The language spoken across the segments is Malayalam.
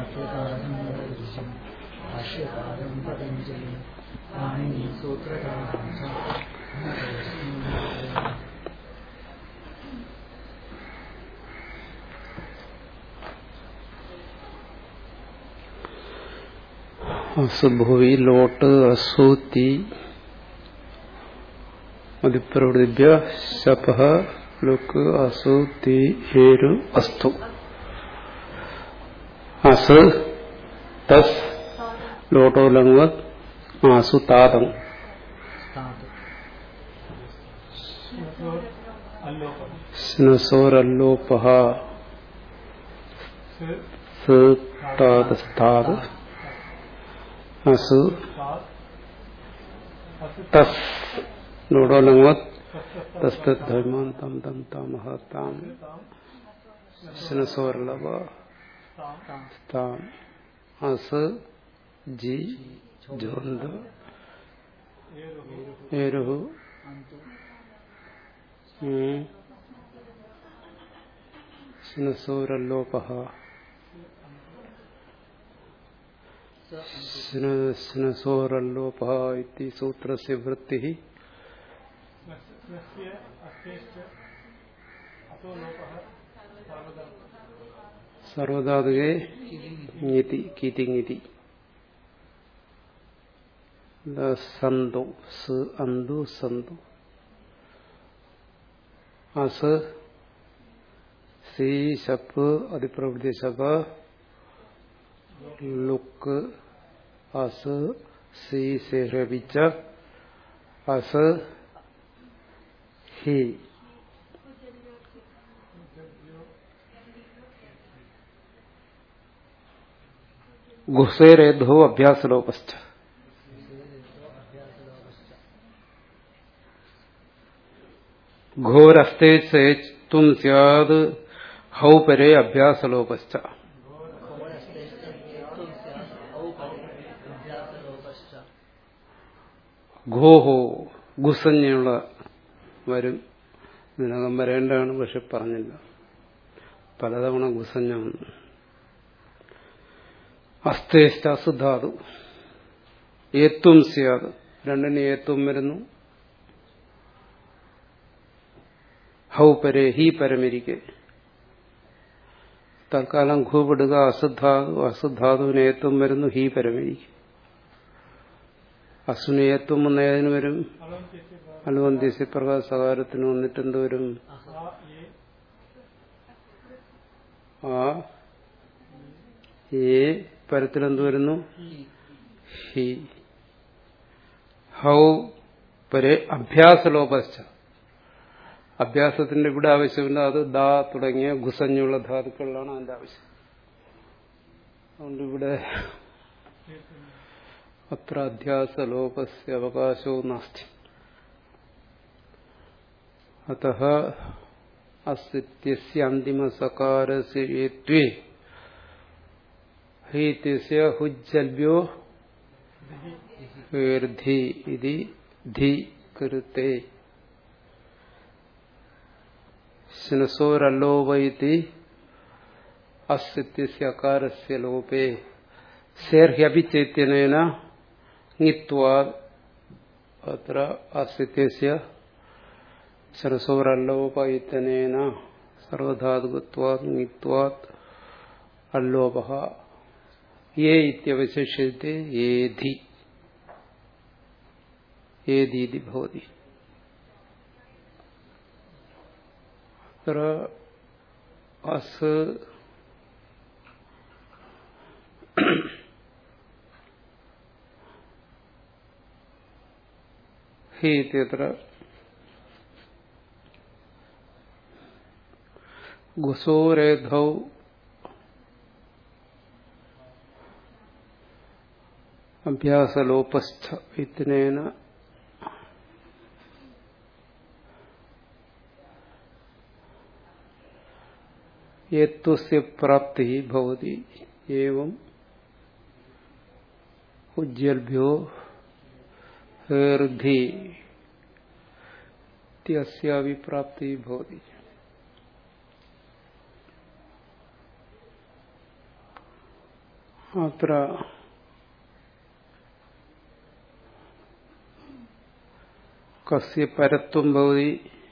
ഭാഷ്യകാരം വരദൃശ്യം ഭാഷ്യകാരം പതഞ്ജലി പാണിനി സൂത്രകാരം ച അസുഭുവി ലോട്ട് അസൂത്തി മതിപ്രവൃത്തിഭ്യ ശപ ലുക്ക് അസു തി ഏരു അസ്തു അസ് തസ് ലോട്ടോ ലങ്വത് ആസു താതം സ്ഥാത് സ്നസോരല്ലോപ താത് അസു തസ് ലോട്ടോ ലങ്വത് തസ്തധർമാൻ തം തം താമഹ താം സ്നസോരലവ താം അസ് ജി ജോന്ത ഏരുഹു അന്തു സ്നസോരല്ലോപ സ്നസോരല്ലോപ ഇതി സൂത്രസ്യ വൃത്തി സർവധാതുകെ ങിതി കിതിങ്ങിതി സന്തു സ് അന്തു സന്തു അസ് സി ശപ്പ് അതിപ്രവൃത്തി ശപ ലുക്ക് അസ് സി സേഹവിച്ച അസ് ഹി ഗുസേരേധോ അഭ്യാസലോപസ്ഥ ഘോരസ്തേ തും സ്യാത് ഹൗ പരേ അഭ്യാസലോപസ്ഥ ഘോഹോ ഗുസഞ്ഞുള്ള വരും ഇതിനകം വരേണ്ടതാണ് പക്ഷെ പറഞ്ഞില്ല പലതവണ ഗുസഞ്ഞ വന്നു അസ്തേഷ്ട അസുധാതു ഏത്വം സ്യാത് രണ്ടിന് ഏത്വം വരുന്നു ഹൗ പരേ ഹി പരമിരിക്കെ തൽക്കാലം ഘൂപിടുക അസുധാതു അസുധാതുവിന് ഏത്വം വരുന്നു ഹി പരമിരിക്കെ അസുന് ഏത്വം വന്ന ഏതിന് വരും അനുവന്തിസി പ്രകാശകാരത്തിന് വന്നിട്ട് എന്ത് വരും ആ ഏ പരത്തിലെന്ത് വരുന്നു ഹി ഹൗ പരെ അഭ്യാസലോപസ്ഥ അഭ്യാസത്തിന്റെ ഇവിടെ ആവശ്യമില്ല അത് ദാ തുടങ്ങിയ ഗുസഞ്ഞുള്ള ധാതുക്കളിലാണ് അതിന്റെ ആവശ്യം അതുകൊണ്ട് ഇവിടെ അത്ര അധ്യാസലോപസ്യ അവകാശവും നാസ്തി അത അസ്തിത്യ അന്തിമസകാരസ്യേ ഹൈത്യസ്യ ഹുജ്ജൽഭ്യോ ഹേർധി ഇതി ധി കരുത്തെ ശിനസോരല്ലോപൈതി അസ്തിത്യ അകാരസ്യ ലോപേ സേർഹ്യഭിചൈത്യനേന ങ്ങിത്വാ അത്ര അസ്തിത്യ ശരസോരല്ലോപൈത്യനേന സർവധാതുകത്വാത് ങ്ങിത്വാത് അല്ലോപ യേ ഇത്യവശിഷ്യത്തെ ഏധി ഏതീതി ഭവതി അത്ര അസ് ഹി ഇത്യത്ര ഗുസോരേധൗ അഭ്യാസലോപസ്ഥ ഇത്തിനേന ഏത്വസ്യ പ്രാപ്തി ഭവതി ഏവം ഉജ്ജൽഭ്യോ ഹേർധി ഇത്യസ്യാവി പ്രാപ്തി ഭവതി അത്ര കസ്യ പരത്വം ഭവതി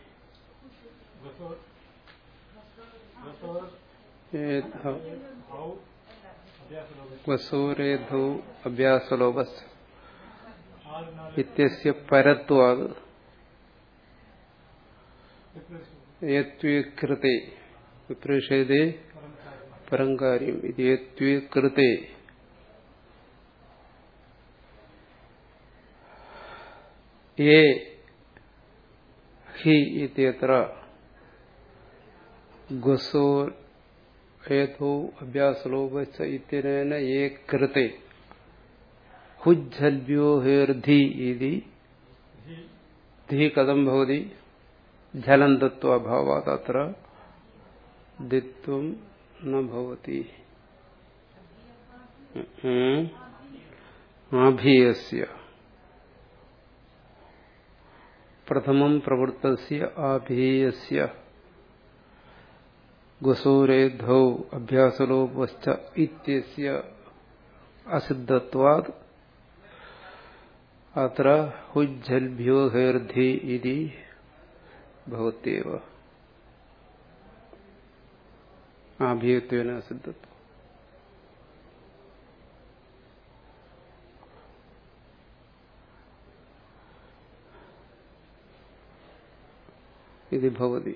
വസൂരേധൗ അഭ്യാസലോപസ് ഇത്യസ്യ പരത്വാത് യത്വീകൃതേ വിപ്രേഷേതേ പരം കാര്യം ഇത് യത്വീകൃതേ ഏ ഹി ഇത്യത്ര ഗസോ ഏതോ അഭ്യാസലോപച്ച ഇത്യനേന ഏ കൃത്തെ ഹുജ്ജൽഭ്യോ ഹേർധി ഇതി ധി കഥം ഭവതി ജലന്തത്വഭാവാത് അത്ര ദിത്വം നവതി ആഭീയസ്യ പ്രഥമം പ്രവൃത്തസ്യ ആഭീയസ്യ ഗസൂരേധൗ അഭ്യാസലോപശ്ച ഇത്യസ്യ അസിദ്ധത്വാത് അത്ര ഹുജ്ജൽഭ്യോ ഹേർധി ഇതി ഭവത്യവ ആഭീയത്വേന അസിദ്ധത്വം ഇത് ഭവതി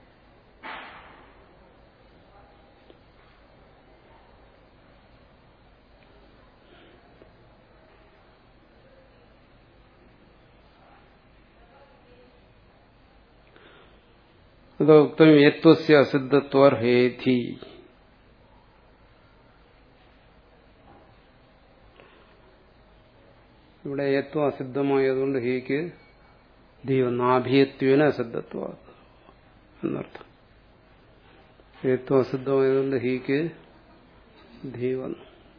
അതോക്തം യത്വസ്യ അസിദ്ധത്വർഹേധി ഇവിടെ ഏത്വം അസിദ്ധമായതുകൊണ്ട് ഹേക്ക് ദൈവം നാഭീയത്വേന അസിദ്ധത്വ എന്നർത്ഥം ഏത്വം അസിദ്ധമായതുകൊണ്ട് ഹീക്ക് ദൈവം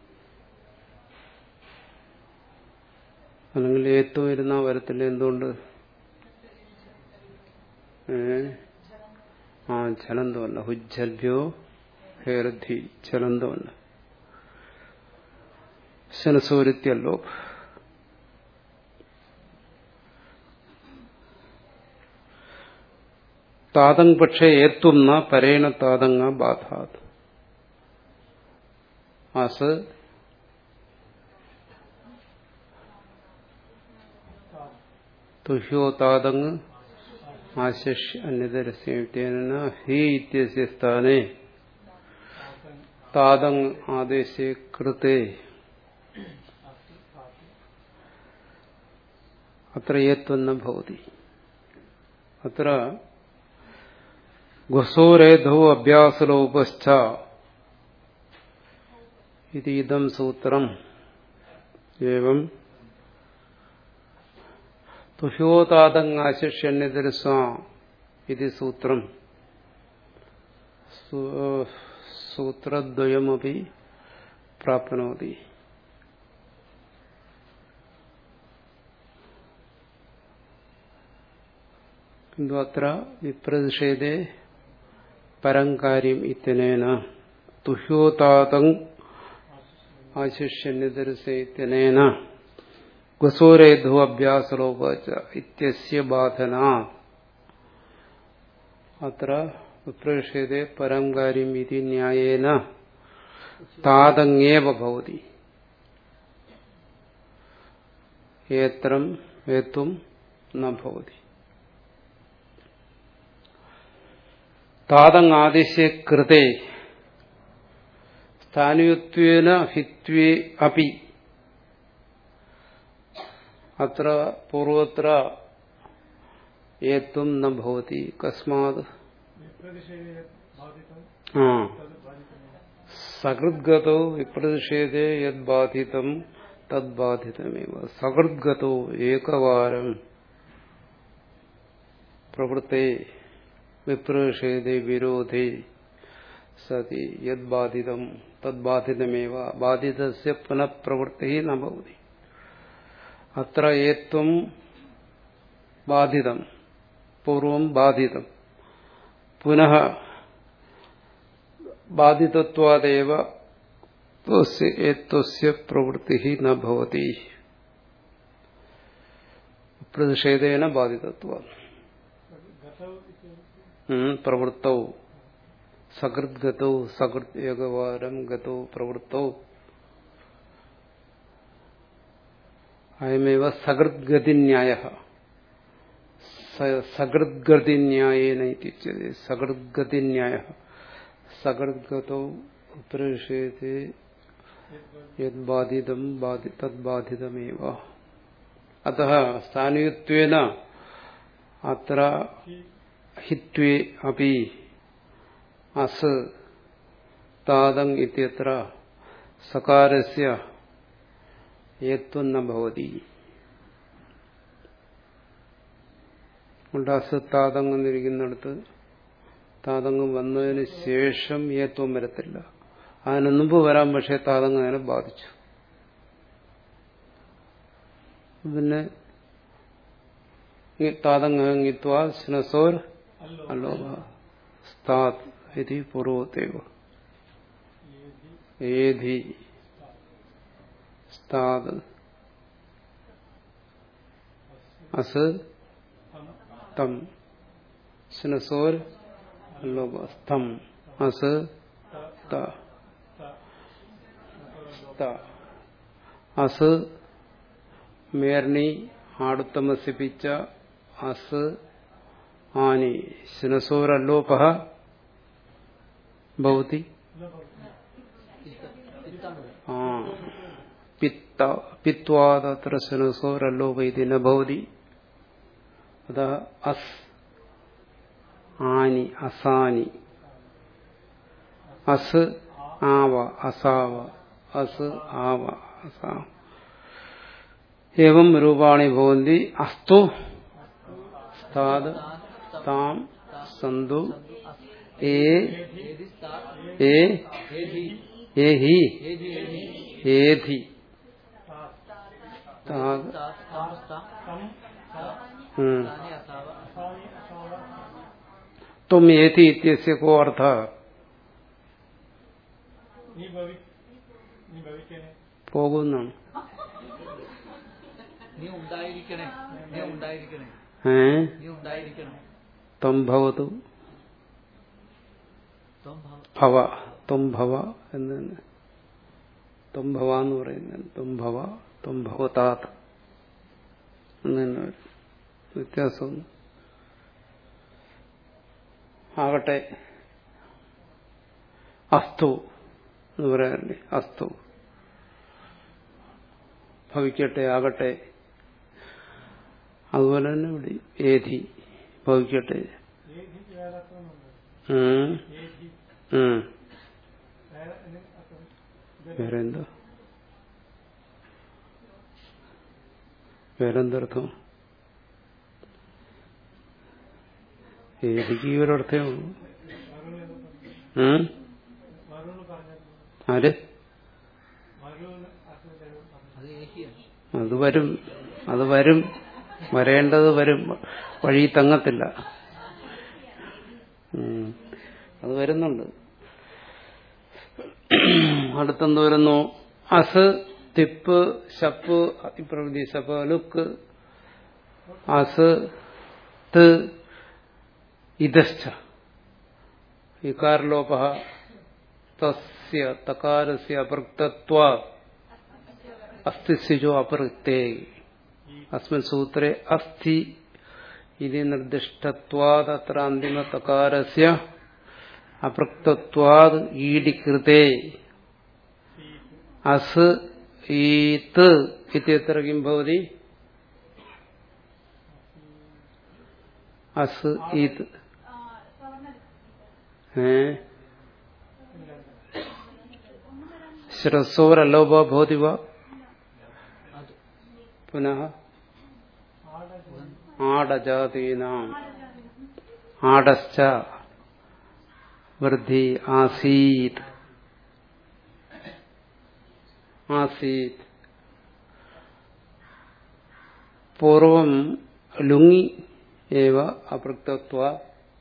അല്ലെങ്കിൽ ഏത്വം ഇരുന്നാ വരത്തില്ല എന്തുകൊണ്ട് ഏ ആ ചലന്തമല്ല ഹുജ്ജൽഭ്യോ ഹേരധി ചലന്തമല്ല ശനസൂരിത്യല്ലോ താതങ് പക്ഷേ ഏത്വം ന പരേണ താതങ്ങ ബാധാത് ആസ് തുഹ്യോ താതങ് ആശിഷ് അന്യതരസ്യേന ഹി ഇത്യസ്യ സ്ഥാനെ താതങ് ആദേശേ കൃതേ അത്ര ഏത്വന്ന ഭവതി അത്ര ഘസോരേധോ അഭ്യാസലോപശ്ച ഇതം സൂത്രം ഏവം തുഹ്യോതാതങ്ങാശിഷ്യന്യതിരസ്വ ഇത് സൂത്രം സൂത്രദ്വയമപി പ്രാപ്നോതി കിന്തു അത്ര വിപ്രതിഷേധേ പരം കാര്യം ഇത്യനേന തുഹ്യോതാതങ് ആശിഷ്യന്യതിരസേത്യനേന ഗസൂരേധു അഭ്യാസലോപച്ച ഇത്യസ്യ ബാധന അത്ര വിപ്രതിഷേധേ പരം കാര്യം ഇതി ന്യായേന താതങ്ങേവ ഭവതി ഏത്രം ഏത്വം ന ഭവതി താതങ്ങാദിശ്യ കൃതേ സ്ഥാനയുത്വേന ഹിത്വേ അപി അത്ര പൂർവത്ര ഏത്വം ന ഭവതി കസ്മാത് ആ സകൃദ്ഗതോ വിപ്രതിഷേധേ യദ്ബാധിതം തദ്ബാധിതമേവ സകൃദ്ഗതോ ഏകവാരം പ്രവൃത്തെ വിപ്രതിഷേധേ വിരോധേ സതി യദ്ബാധിതം തദ്ബാധിതമേവ ബാധിതസ്യ പുനഃപ്രവൃത്തി ന ഭവതി അത്ര ഏത്വം ബാധിതം പൂർവം ബാധിതം പുനഃ ബാധിതത്വാദേവ ഏത്വസ്യ പ്രവൃത്തി ന ഭവതി പ്രതിഷേധേന ബാധിതത്വ പ്രവൃത്തൗ സകൃദ്ഗതൗ സകൃത് ഏകവാരം ഗതൗ പ്രവൃത്തൗ അയമേവ സകൃദ്ഗതിന്യായ സകൃദ്ഗതിന്യായേന ഇത്യുച്യത്തെ സകൃദ്ഗതിന്യായ സകൃദ്ഗതൗ പ്രതിഷേധേ യദ്ബാധിതം തദ്ബാധിതമേവ അത സ്ഥാനീയത്വേന അത്ര ഹിത്വേ അപി അസ് താതങ് ഇത്യത്ര സകാരസ്യ ഏത്വം ന ഭവതി ഉണ്ട് അസ് താതങ് എന്നിരിക്കുന്നിടത്ത് താതങ് വന്നതിന് ശേഷം ഏത്വം വരത്തില്ല അതിന് മുമ്പ് വരാൻ പക്ഷേ താതങ് അതിനെ ബാധിച്ചു പിന്നെ താതങ്ങിത്വാ സ്നസോർ അലോഭ സ്ഥാത് ഇതി പൂർവത്തേവ ഏധി സ്ഥാത് അസ് തം സ്നസോർ അലോഭ സ്ഥം അസ് ത അസ് മേർണി ആടുത്തമസിപ്പിച്ച അസ് ആനി ശിനസോരല്ലോപ ഭവതി ആ പിത്ത പിത്വാദത്ര ശിനസോരല്ലോപ ഇതി ന ഭവതി അത അസ് ആനി അസാനി അസ് ആവ അസാവ അസ് ആവ അസാവ ഏവം രൂപാണി ഭവന്തി അസ്തു സ്ഥാത് താം സന്തു ഏ ഏ ഏഹി ഏധി താത് ത്വം ഏതി ഇത്യസ്യ കോ അർത്ഥ പോകുന്നാണ് നീ ഉണ്ടായിരിക്കണേ നീ ഉണ്ടായിരിക്കണേ ഏ നീ ഉണ്ടായിരിക്കണം ത്വം ഭവതു ത്വം ഭവ- ഭവ ത്വം ഭവ എന്ന് തന്നെ ത്വം ഭവ എന്ന് പറയുന്നത് ത്വം ഭവ ത്വം ഭവതാത് എന്ന് തന്നെ വരും വ്യത്യാസം ആകട്ടെ അസ്തു എന്ന് പറയാറില്ലേ അസ്തു ഭവിക്കട്ടെ ആകട്ടെ അതുപോലെ തന്നെ ഇവിടെ ഏധി ഭവിക്കട്ടെ ഉം. ഉം. വേറെന്താ വേറെന്തർത്ഥം ഏതിക്ക് ഈ ഒരർത്ഥമേ ഉള്ളൂ ഉം? ആര് അത് ഏഹിയാണ് അത് വരും അത് വരും വരേണ്ടത് വരും വഴി തങ്ങത്തില്ല ഉം. അത് വരുന്നുണ്ട് അടുത്തെന്ത് വരുന്നു അസ് തിപ്പ് ശപ്പ് അതിപ്രവൃത്തി ശപ്പ് ലുക്ക് അസ് ത് ഇതശ്ച ഇകാരലോപ തസ്യ തകാരസ്യ അപൃക്തത്വ അസ്ഥിസ്യജോ അപൃക്തേ അസ്മിൻ സൂത്രെ അസ്ഥി ഇത് നിർദ്ദിഷ്ടത്വാദ് അത്ര അന്തിമ തകാരസ്യ അപൃക്തത്വാദ് ഈഡികൃതേ അസ് ഈത്ത് ഇത്യത്ര കിം ഭവതി അസ് ഈത്ത് ഏ ശിരസോരല്ലോപ ഭവതി വ അത് പുനഃ ആടജാതീനാം ആടശ്ച വൃദ്ധി ആസീത് ആസീത് പൂർവം ലുങ്ങി ഏവ അപൃക്തത്വ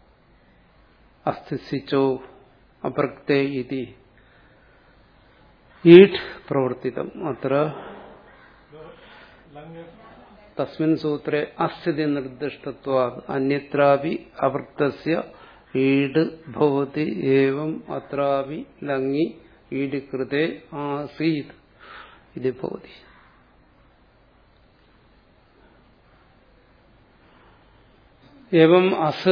അസ്ഥിസിച്ചോ അപൃക്തേ ഇതി ഈട് പ്രവർത്തിതം അത്ര തസ്മിൻ സൂത്രെ അസ്ഥിതി നിർദ്ദിഷ്ടത്വാ അന്യത്രാപി അവൃത്തസ്യ ഈട് ഭവതി ഏവം അത്രാപി ലങ്ങി ഈട് കൃതേ ആസീത് ഇത് ഭവതി एवं अस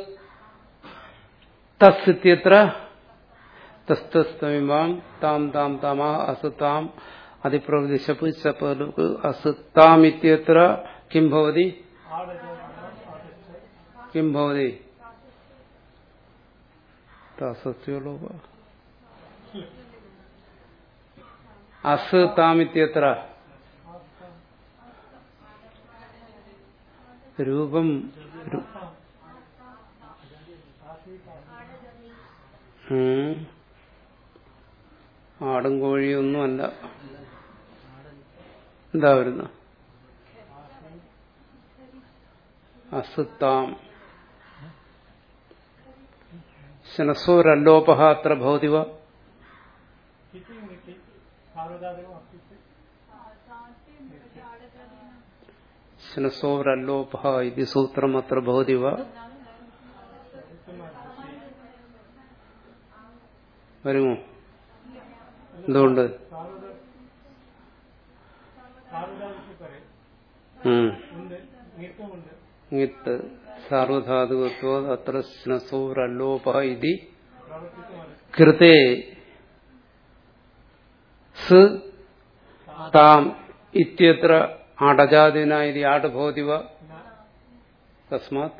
तस्त्यत्र तस्तस्तमिमां ताम ताम तामा असताम अधिप्रवृत्ति शप शप लुक असताम इत्यत्र किं भवति किं भवति तासस्यो लोप असताम इत्यत्र രൂപം രു- ഉം. ആടും കോഴിയൊന്നും അല്ല എന്താ വരുന്ന അസുത്താം ശനസോരല്ലോപഹ അത്ര ഭവതി വ ശനസോരല്ലോപഹ ഇത് സൂത്രം അത്ര ഭവതി വ വരുമോ എന്തുകൊണ്ട് ഉം. ഇങ്ങിട്ട് സാർവധാതുകത്വ അത്ര സ്നസോരല്ലോപ ഇതി കൃതേ സ് താം ഇത്യത്ര ആടജാതിന ഇതി ആട് ഭവതി വ കസ്മാത്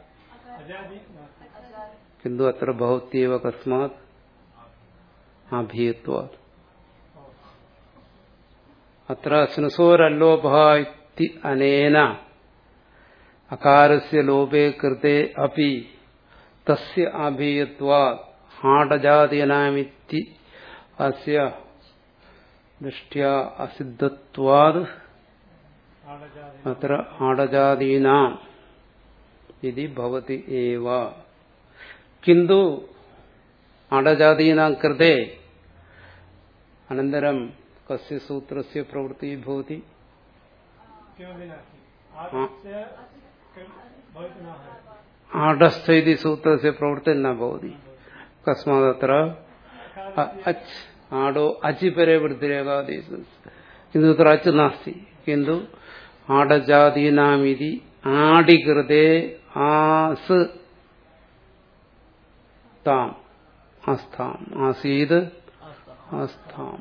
കിന്തു അത്ര ഭവത്യവ കസ്മാത് അഭിയത്വാത് അത്ര സ്നസോരല്ലോപ ഇതി അനേന അകാരസ്യ ലോപേ കൃതേ അപി തസ്യ അഭീയത്വാത് ആടജാതീനാമിത്തി അസ്യ ദൃഷ്ട്യാ അസിദ്ധത്വാത് അത്ര ആടജാതീനാം ഇതി ഭവതി ഏവ കിന്തു ആടജാതീനാം കൃതേ അനന്തരം കസ്യ സൂത്രസ്യ പ്രവൃത്തി ഭവതി ആടസ്ഥ ഇതി സൂത്രസ്യ പ്രവൃത്തി ന ഭവതി കസ്മാദത്ര അച്ച് ആടോ അച്ചി പരെ വൃത്തിരേകാദേശ കിന്തു തത്ര അച്ച് നാസ്തി കിന്തു ആടജാതീനാമിതി ആടികൃതേ ആസ് താം ആസ്ഥാം ആസീത് ആസ്ഥാം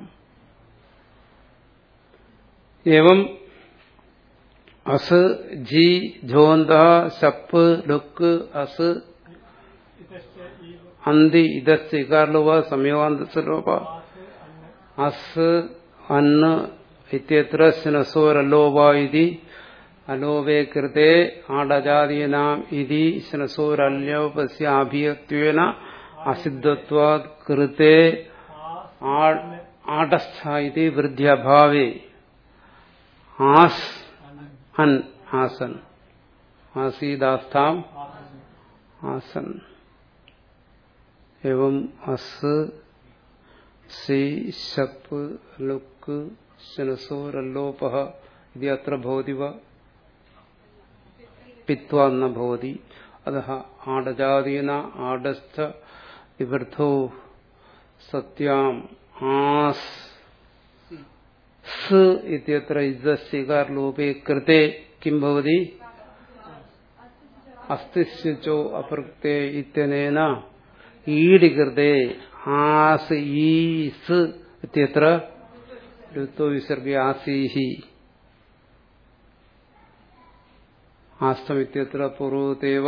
एवं अस जी झोंद सप लुक अस अन्ति इदस्य इकारलोप संयोगान्तस्य लोप अस् अन् इत्यत्र स्नसोरलोप इति अलोपे कृते आडजादीनाम् इति स्नसोरल्लोपस्य अभियत्वेन असिद्धत्वात् कृते आडस्थ इति वृद्ध्यभावे आस अन आसन आसीदास्थाम आसन एवं अस सि शप लुक् शनसोरल्लोपः इति अत्र भवति वा पित्वा न भवति अतः आडजादीन आडस्थ विवर्थो सत्याम् आस् സ് ഇത്യത്ര ഇതസ്യകാരലോപേ കൃത്തെ കിം ഭവതി അസ്തിസ്യച്ചോ അപ്രക്തേ ഇത്യനേന ഈടി കൃതേ ആസ് ഈസ് ഇത്യത്ര ലുത്തോ വിസർഗ ആസീഹി ആസ്തമിത്യത്ര പൂർവതേവ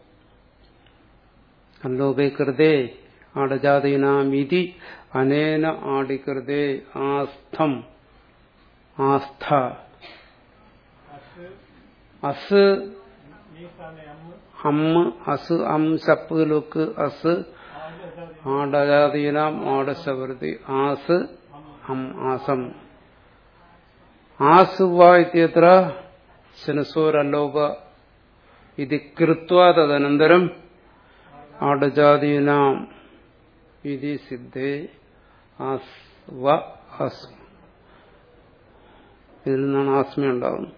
അല്ലോപേ കൃതേ ആടജാതീനാമിതി അനേന ആടികൃതേ ആസ്ഥം ആസ്ഥ അസ് അമ്മ അസ് അം ശപ്പ് ലുക്ക് അസ് ആടജാതീനാം ആടശവൃത്തി ആസ് അം ആസം ആസ് വാ ഇത്യത്ര ശനസോരല്ലോക ഇത് കൃത്വാ തദനന്തരം ആടജാതീനാം ഇതി സിദ്ധേ ആസ് വ ആസ്മ ഇതിൽ നിന്നാണ് ആസ്മ ഉണ്ടാകുന്നത്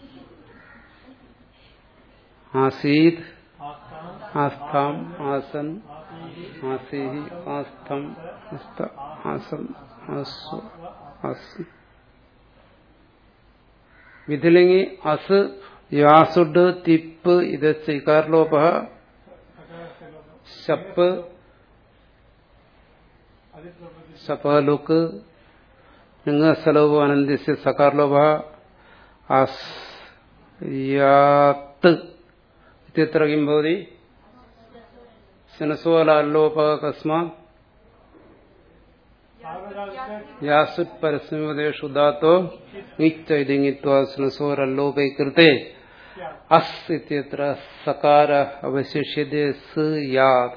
ആസീത് ആസ്ഥാം ആസൻ ആസീഹി ആസ്ഥം അസ്ത ആസം ആസ്വ അസ് വിധിലിംഗി അസ് യാസുഡ് തിപ്പ് ഇത് സ്വീകാരലോപ ശപ്പ് ശപലുക്ക് ലിംഗസ്ഥലോപ അനന്ത്യസ്യ സകാർലോപ അസ്യാത്ത് ഇത്യത്ര കിം ഭവതി ശനസോലോപ കസ്മാത് യാസുത് പരസ്മേഷു ദാത്തോ നിശ്ചൈലിംഗിത്വാസ്നസോരല്ലോപേ കൃത്തെ അസ് ഇത്യത്ര സകാര അവശിഷ്യത്തെ സ് യാത്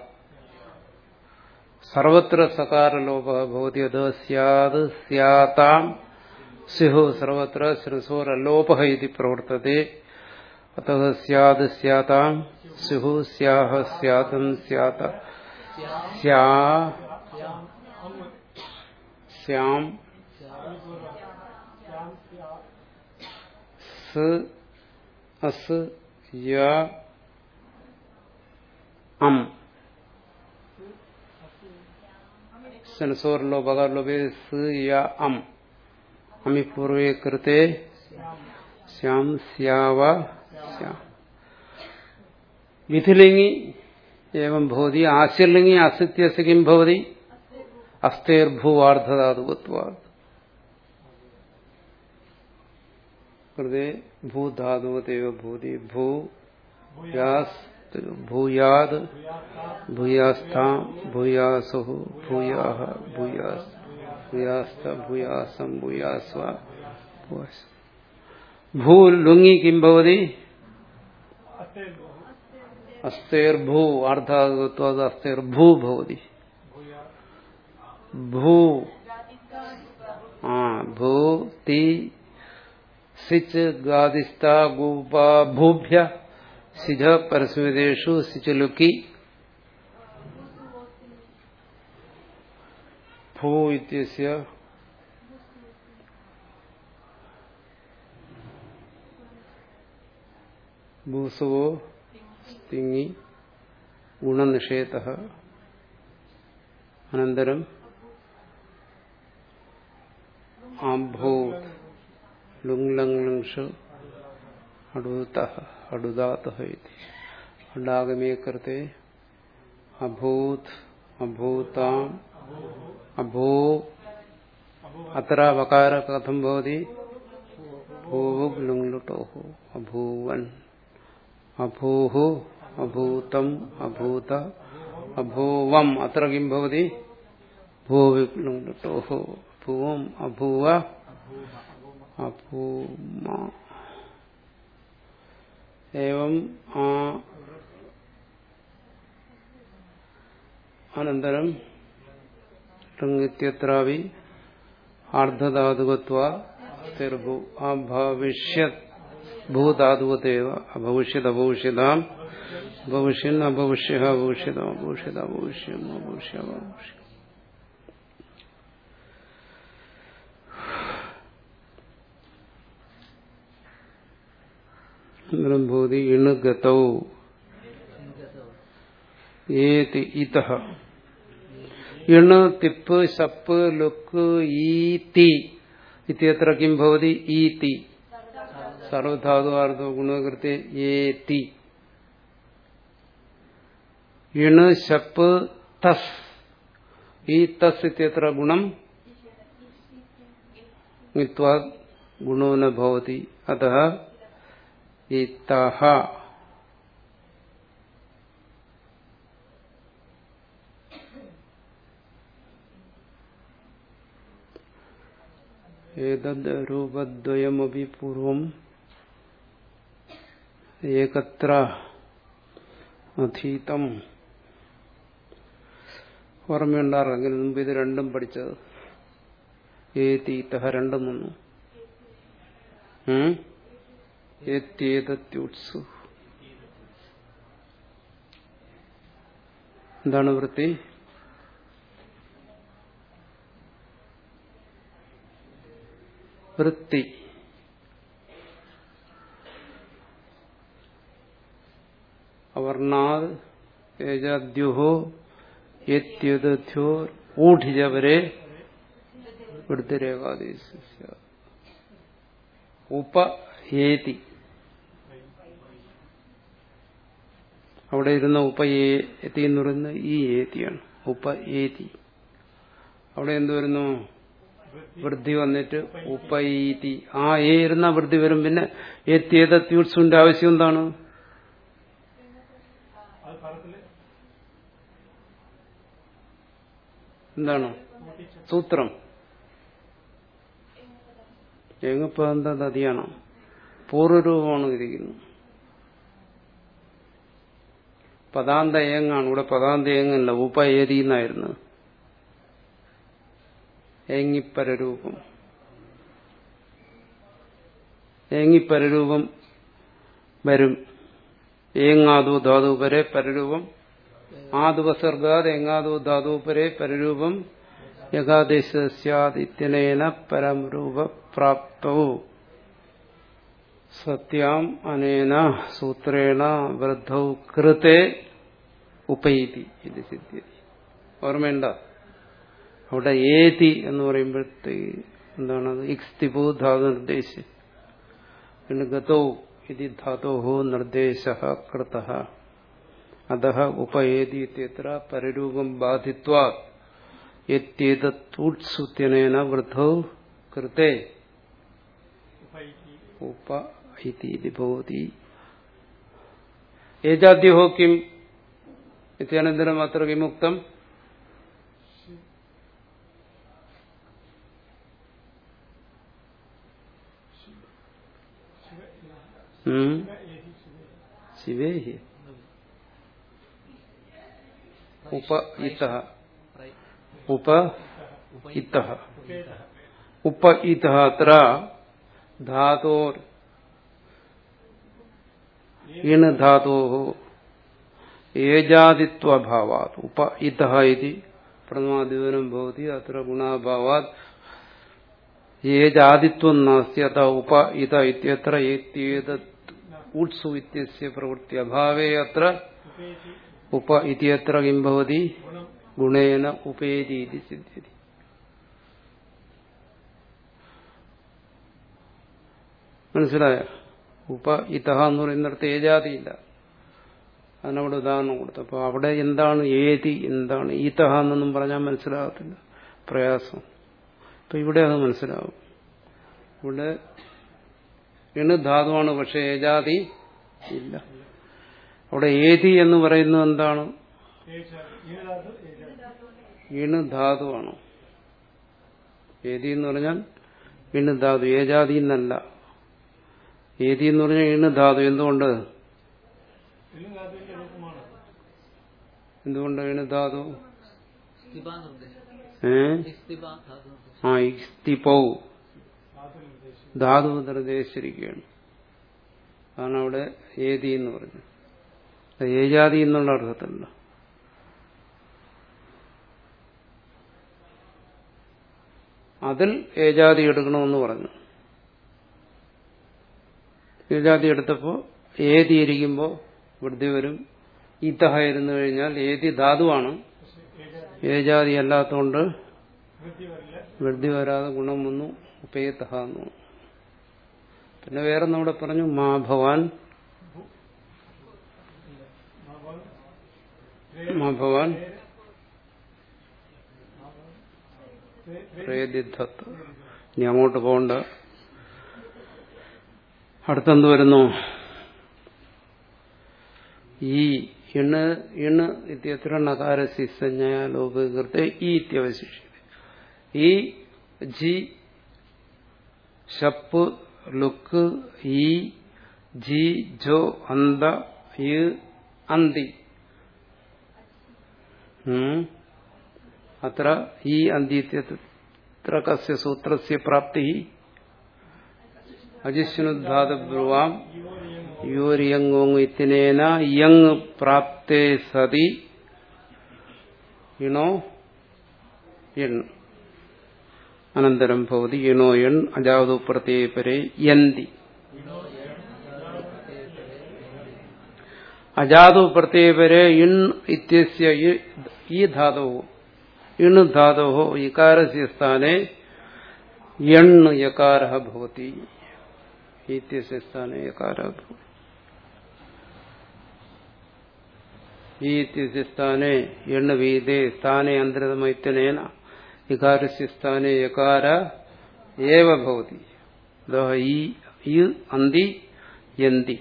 സർവത്ര സകാരലോപ ഭവതി അത് സ്യാത് സ്യാതാം സ്യുഹു സർവത്ര ശിരസോരല്ലോപ ഇതി പ്രവർത്തത്തെ അത സ്യാത് സ്യാതാം സ്യുഹു സ്യാഹ സ്യാതം സ്യാത സ്യാ സ്യാം സ് അസ് യ അം സനസോർലോ ബഗർലോപേ സ് യ അം അമി പൂർവേ കൃത്തെ ശ്യാം സ്യാവ ശ്യാം വിധിലിംഗി ഏവം ഭവതി ആശിർലിംഗി അസിത്യസ് കിം ഭവതി അസ്തേർഭൂവാർദ്ധധാതുവത്വാ കൃതേ ഭൂധാതുവതേവ ഭൂതി ഭൂ യാസ് ഭൂയാത് ഭൂയാസ്ഥാം ഭൂയാസു ഭൂയാഹ ഭൂയാസ് ഭൂയാസ്ത ഭൂയാസം ഭൂയാസ്വ ഭൂ ലുങ്ങി കിം ഭവതി അസ്തേർഭൂ അർദ്ധാതുവത്വാത് അസ്തേർഭൂ ഭവതി ഭൂ ആ ഭൂ തി സിച്ച് ഗാദിസ്ഥ ഗൂപ ഭൂഭ്യ സിജ പരസ്മിതേഷു സിച്ച് ലുക്കി ഭൂ ഇത്യസ്യ ഭൂസുവോ സ്തിങ്ങി ഗുണനിഷേധ അനന്തരം അഭൂത് ലുങ്ലങ്ഷു അടുത അടുദാത അഡാഗമേ കൃത്തെ അഭൂത് അഭൂതാം അഭൂ അത്ര വകാര കഥം ഭവതി ഭൂവുഗ് ലുങ്ലുട്ടോഹു അഭൂവൻ അഭൂഹു അഭൂതം അഭൂത അഭൂവം അത്ര കിം ഭവതി ഭൂവിഗ് ലുങ്ലുട്ടോഹു ഭൂവം അഭൂവ അഭൂമ ഏവം ആ അനന്തരം ിത്യത്രാവി ആർദ്ധധാതുകത്വ തിർഭു അഭവിഷ്യത് ഭൂധാതുവതേവ അഭവിഷ്യത് അഭവിഷ്യതാം ഭവിഷ്യൻ അഭവിഷ്യ അഭവിഷ്യതം അഭവിഷ്യത അഭവിഷ്യം അഭവിഷ്യ അഭവിഷ്യം അനന്തരം ഭൂതി ഇണുഗതൗ ഏതി ഇതഃ ഇണ് തിപ്പ് ശപ്പ് ലുക്ക് ഈതി ഇത്യത്ര കിം ഭവതി ഈതി സർവധാതുവാർദ്ധ ഗുണകൃത്തെ ഏതി ഇണ് ശപ്പ് തസ് ഈ തസ് ഇത്യത്ര ഗുണം മിത്വാ ഗുണോ ന ഭവതി അतः ഇത്തഹ ഏതദ് രൂപദ്വയമപി പൂർവം ഏകത്ര അധീതം ഓർമ്മയുണ്ടാറെങ്കിൽ മുമ്പ് ഇത് രണ്ടും പഠിച്ചത് ഏതീതഹ രണ്ടും വന്നു ഏത്യേതത്യുത്സു എന്താണ് വൃത്തി വൃത്തി അവർണാത് ഏജാദ്യുഹോ യത്യദ്യോ ഊഢിജവരെ വൃത്തിരേകാദേശ ഉപ ഏതി അവിടെ ഇരുന്ന ഉപ ഏതി എന്ന് പറയുന്നത് ഈ ഏതിയാണ് ഉപ ഏതി അവിടെ എന്ത് വരുന്നു വൃദ്ധി വന്നിട്ട് ഉപൈതി ആ ഏ ഇരുന്ന വൃദ്ധി വരും പിന്നെ ഏത്യതത്യൂട്സുന്റെ ആവശ്യം എന്താണ് അത് പദത്തില് എന്താണ് സൂത്രം എങ്ങപ്പോ എന്താ നദിയാണ് പൂർവ്വരൂപമാണ് ഇരിക്കുന്നത് പദാന്ത ഏങ്ങാണ് ഇവിടെ പദാന്ത ഏങ്ങല്ല ഉപ ഏതി എന്നായിരുന്നു ഏങ്ങിപ്പരരൂപം ഏങ്ങിപ്പരരൂപം വരും ഏങ്ങാതു ധാതു വരെ പരരൂപം ആദുപസർഗാത് എങ്ങാതു ധാതു പരെ പരരൂപം യഥാദേശസ്യാദിത്യനേന പരംരൂപ പ്രാപ്തോ സത്യാം അനേന സൂത്രേണ വൃദ്ധൗ കൃത്തെ ഉപൈതി ഇത് സിദ്ധ്യതി ഓർമ്മയുണ്ട അവിടെ ഏതി എന്ന് പറയുമ്പോഴത്തേക്ക് എന്താണത് ഇക്സ്തിപു ധാതു നിർദ്ദേശം പിന്നെ ഗതോ ഇത് ധാതോ നിർദ്ദേശ കൃത അത ഉപയേതി ഇത്യത്ര പരരൂപം ബാധിത്വാ യത്യേതൂത്സുത്യനേന വൃദ്ധൗ കൃത്തെ ഉപൈതി ഉപ ഇതി ഭവതി ഏജാദ്യോ കിം ഇത്യനന്തരം അത്ര വിമുക്തം ഉം. ശിവേ ഹി. ഉപ ഇത പ്രൈ- ഉപ ഉപ- ഇത ഉപേതഃ ഉപ ഇത അത്ര ധാതോർ ഇണ് ധാതോ ഏജാദിത്വഭാവാത് ഉപ ഇത ഇതി പ്രഥമാദിവനം ഭവതി അത്ര ഗുണാഭാവാത് ഏജാദിത്വം നാസ്തി അത ഉപ ഇത ഇത്യത്ര ഏത്യേതത് ഉത്സു ഇത്യസ്യ പ്രവൃത്തി അഭാവേ അത്ര ഉപേതി ഉപ ഇത്യത്ര കിം ഭവതി ഗുണം ഗുണേന ഉപേതി ഇതി സിദ്ധ്യതി മനസ്സിലായ ഉപ ഇത എന്ന് പറയുന്നിടത്ത് ഏജാതിയില്ല അതിനവിടെ ഉദാഹരണം കൊടുത്തു അപ്പൊ അവിടെ എന്താണ് ഏതി എന്താണ് ഈത എന്നൊന്നും പറഞ്ഞാൽ മനസ്സിലാകത്തില്ല പ്രയാസം അപ്പൊ ഇവിടെ അത് മനസ്സിലാവും ഇവിടെ ഇണ് ധാതുവാണ് പക്ഷെ ഏജാതി ഇല്ല അവിടെ ഏതി എന്ന് പറയുന്നത് എന്താണ് ഏജ ഈഴാത് ഏജ ഇണ് ധാതുവാണ് ഏതി എന്ന് പറഞ്ഞാൽ ഇണ് ധാതു ഏജാതി എന്നല്ല ഏതി എന്ന് പറഞ്ഞാൽ ഇണ് ധാതു എന്തുകൊണ്ട് ഇലുങ്കാതിന്റെ രൂപമാണ് എന്തുകൊണ്ട് ഇണ് ധാതു സ്ഥിബ നിർദ്ദേശം ഏ സ്ഥിബ ധാതു നിർദ്ദേശം ആ ഇസ്തിപൗ ധാതു നിർദ്ദേശം ധാതു നിർദ്ദേശിച്ചിരിക്കുകയാണ് അതാണ് അവിടെ ഏതി എന്ന് പറഞ്ഞു അത് ഏജാതി എന്നുള്ള അർത്ഥത്തിലല്ല അതിൽ ഏജാതി എടുക്കണമെന്ന് പറഞ്ഞു ഏജാതി എടുത്തപ്പോൾ ഏതി ഇരിക്കുമ്പോൾ വൃദ്ധി വരും ഇതഹ ഇരുന്നു കഴിഞ്ഞാൽ ഏതി ധാതുവാണ് പക്ഷെ ഏജാതി ഏജാതി അല്ലാത്തതുകൊണ്ട് വൃത്തി വരില്ല വൃദ്ധി വരാതെ ഗുണം വന്നു ഉപേതഹ എന്ന് വന്നു. പിന്നെ വേറെ നമ്മുടെ പറഞ്ഞു മാ ഭവാൻ മാഭവൻ മാ ഭവാൻ ത്രേ- പ്രേദിദ്ധത്ത് ഇനി അങ്ങോട്ട് പോകണ്ട അടുത്തെന്ത് വരുന്നു ഈ ഇണ് ഇണ് ഇത്യത്ര നകാരസി സഞ്ജയ ലോകൃത ഈ ഇത്യവശിഷ്യത് ഈ ജി ഷപ്പ് ലുക്ക് ഈ ജി ജോ അന്ത ഈ അന്തി ഉം. അത്ര ഈ അന്ത്യത്ര കസ്യ സൂത്രസ്യ പ്രാപ്തി അജിഷ്ണുധാതബ്രുവാം യോരിയങ്ങോങ് ഇത്തിനേന യങ് പ്രാപ്തേ സതി ഇണോ എൺ അനന്തരം ഭവതി ഇണോ എൺ അജാതു പ്രത്യയപരെ യന്തി അജാതു പ്രത്യയപരെ ഇൺ ഇത്യസ്യ ഇ- ഈ ധാതോ ഇൺ ധാതോ ഇകാരസ്യ സ്ഥാനെ എൺ യകാര ഭവതി ഇത്യസ്യ സ്ഥാനെ യകാര ഭവതി ഈ ഇത്യസ്യ സ്ഥാനെ എണ്ണ വീതേ സ്ഥാനെ അന്തരതമൈത്യനേന ഇകാരസ്യ സ്ഥാനെ യകാര ഏവ ഭവതി അതോ ഈ ഈ അന്തി യന്തി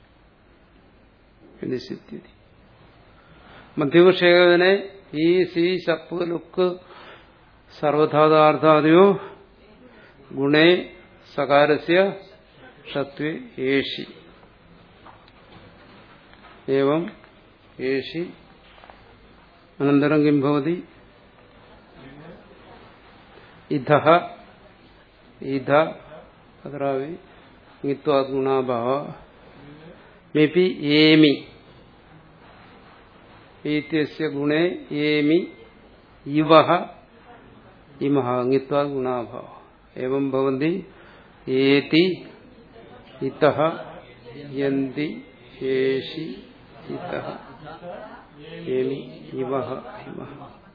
ഇത് സിദ്ധ്യതി മധ്യവിഷേകനെ ഈ സി ശപ്പ് ലുക്ക് സർവധാതാർത്ഥാദയോ ഗുണേ സകാരസ്യ ഷത്വേ ഏഷി ഏവം ഏഷി അനന്തരം കിം ഭവതി ഇധ ഇധ അത്രാവി ങ്ങിത്വാത് ഗുണാഭാവ മിപി ഏമി ഈത്യസ്യ ഗുണേ ഏമി ഇവഹ ഇമഹ ങ്ങിത്വാത് ഗുണാഭാവ ഏവം ഭവന്തി ഏതി ഇതഃ യന്തി ഏഷി ഇതഃ ഏമി ഇവഹ ഇമഹ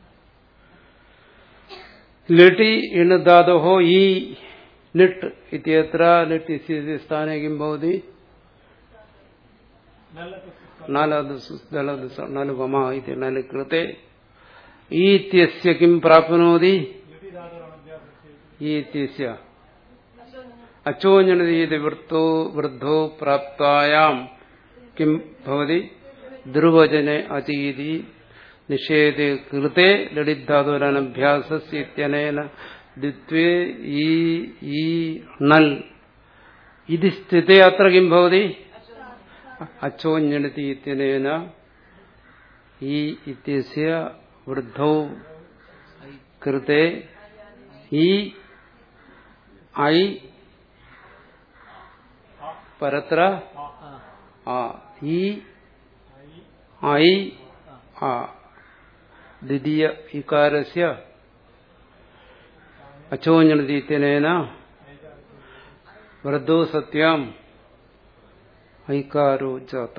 ലിട്ടി ഇണുധാതോ ഈ ലിട്ട് ഇത്യത്ര ലിട്ട് ഇത്യസ്യ സ്ഥാനെ കിം ഭവതി നലദ് നലുപമ ഇതി നല് കൃത്തെ ഈത്യസ്യ കിം പ്രാപ്നോതി ഈത്യസ്യ അച്ചോഞ്ഞനതീതി വൃത്തോ വൃദ്ധോ പ്രാപ്തായാം കിം ഭവതി ധ്രുവജനെ അചീതി നിഷേധ കൃത്തെ ലളിതാതുരനഭ്യാസസ്യനേന ദ്വിത്വേ ഈ ഈ നൽ ഇത് സ്ഥിതേ അത്ര കിം ഭവതി അച്ചോഞ്ഞനതി ഇത്യനേന ഈ ഇത്യസ്യ വൃദ്ധൗ കൃത്തെ ഈ ഐ പരത്ര ആ ഈ ഐ ആ ദ്വിതീയ ഇകാരസ്യ അച്ചോഞ്ഞനതീത്യനേന വൃദ്ധോ സത്യം ഐകാരോ ജാത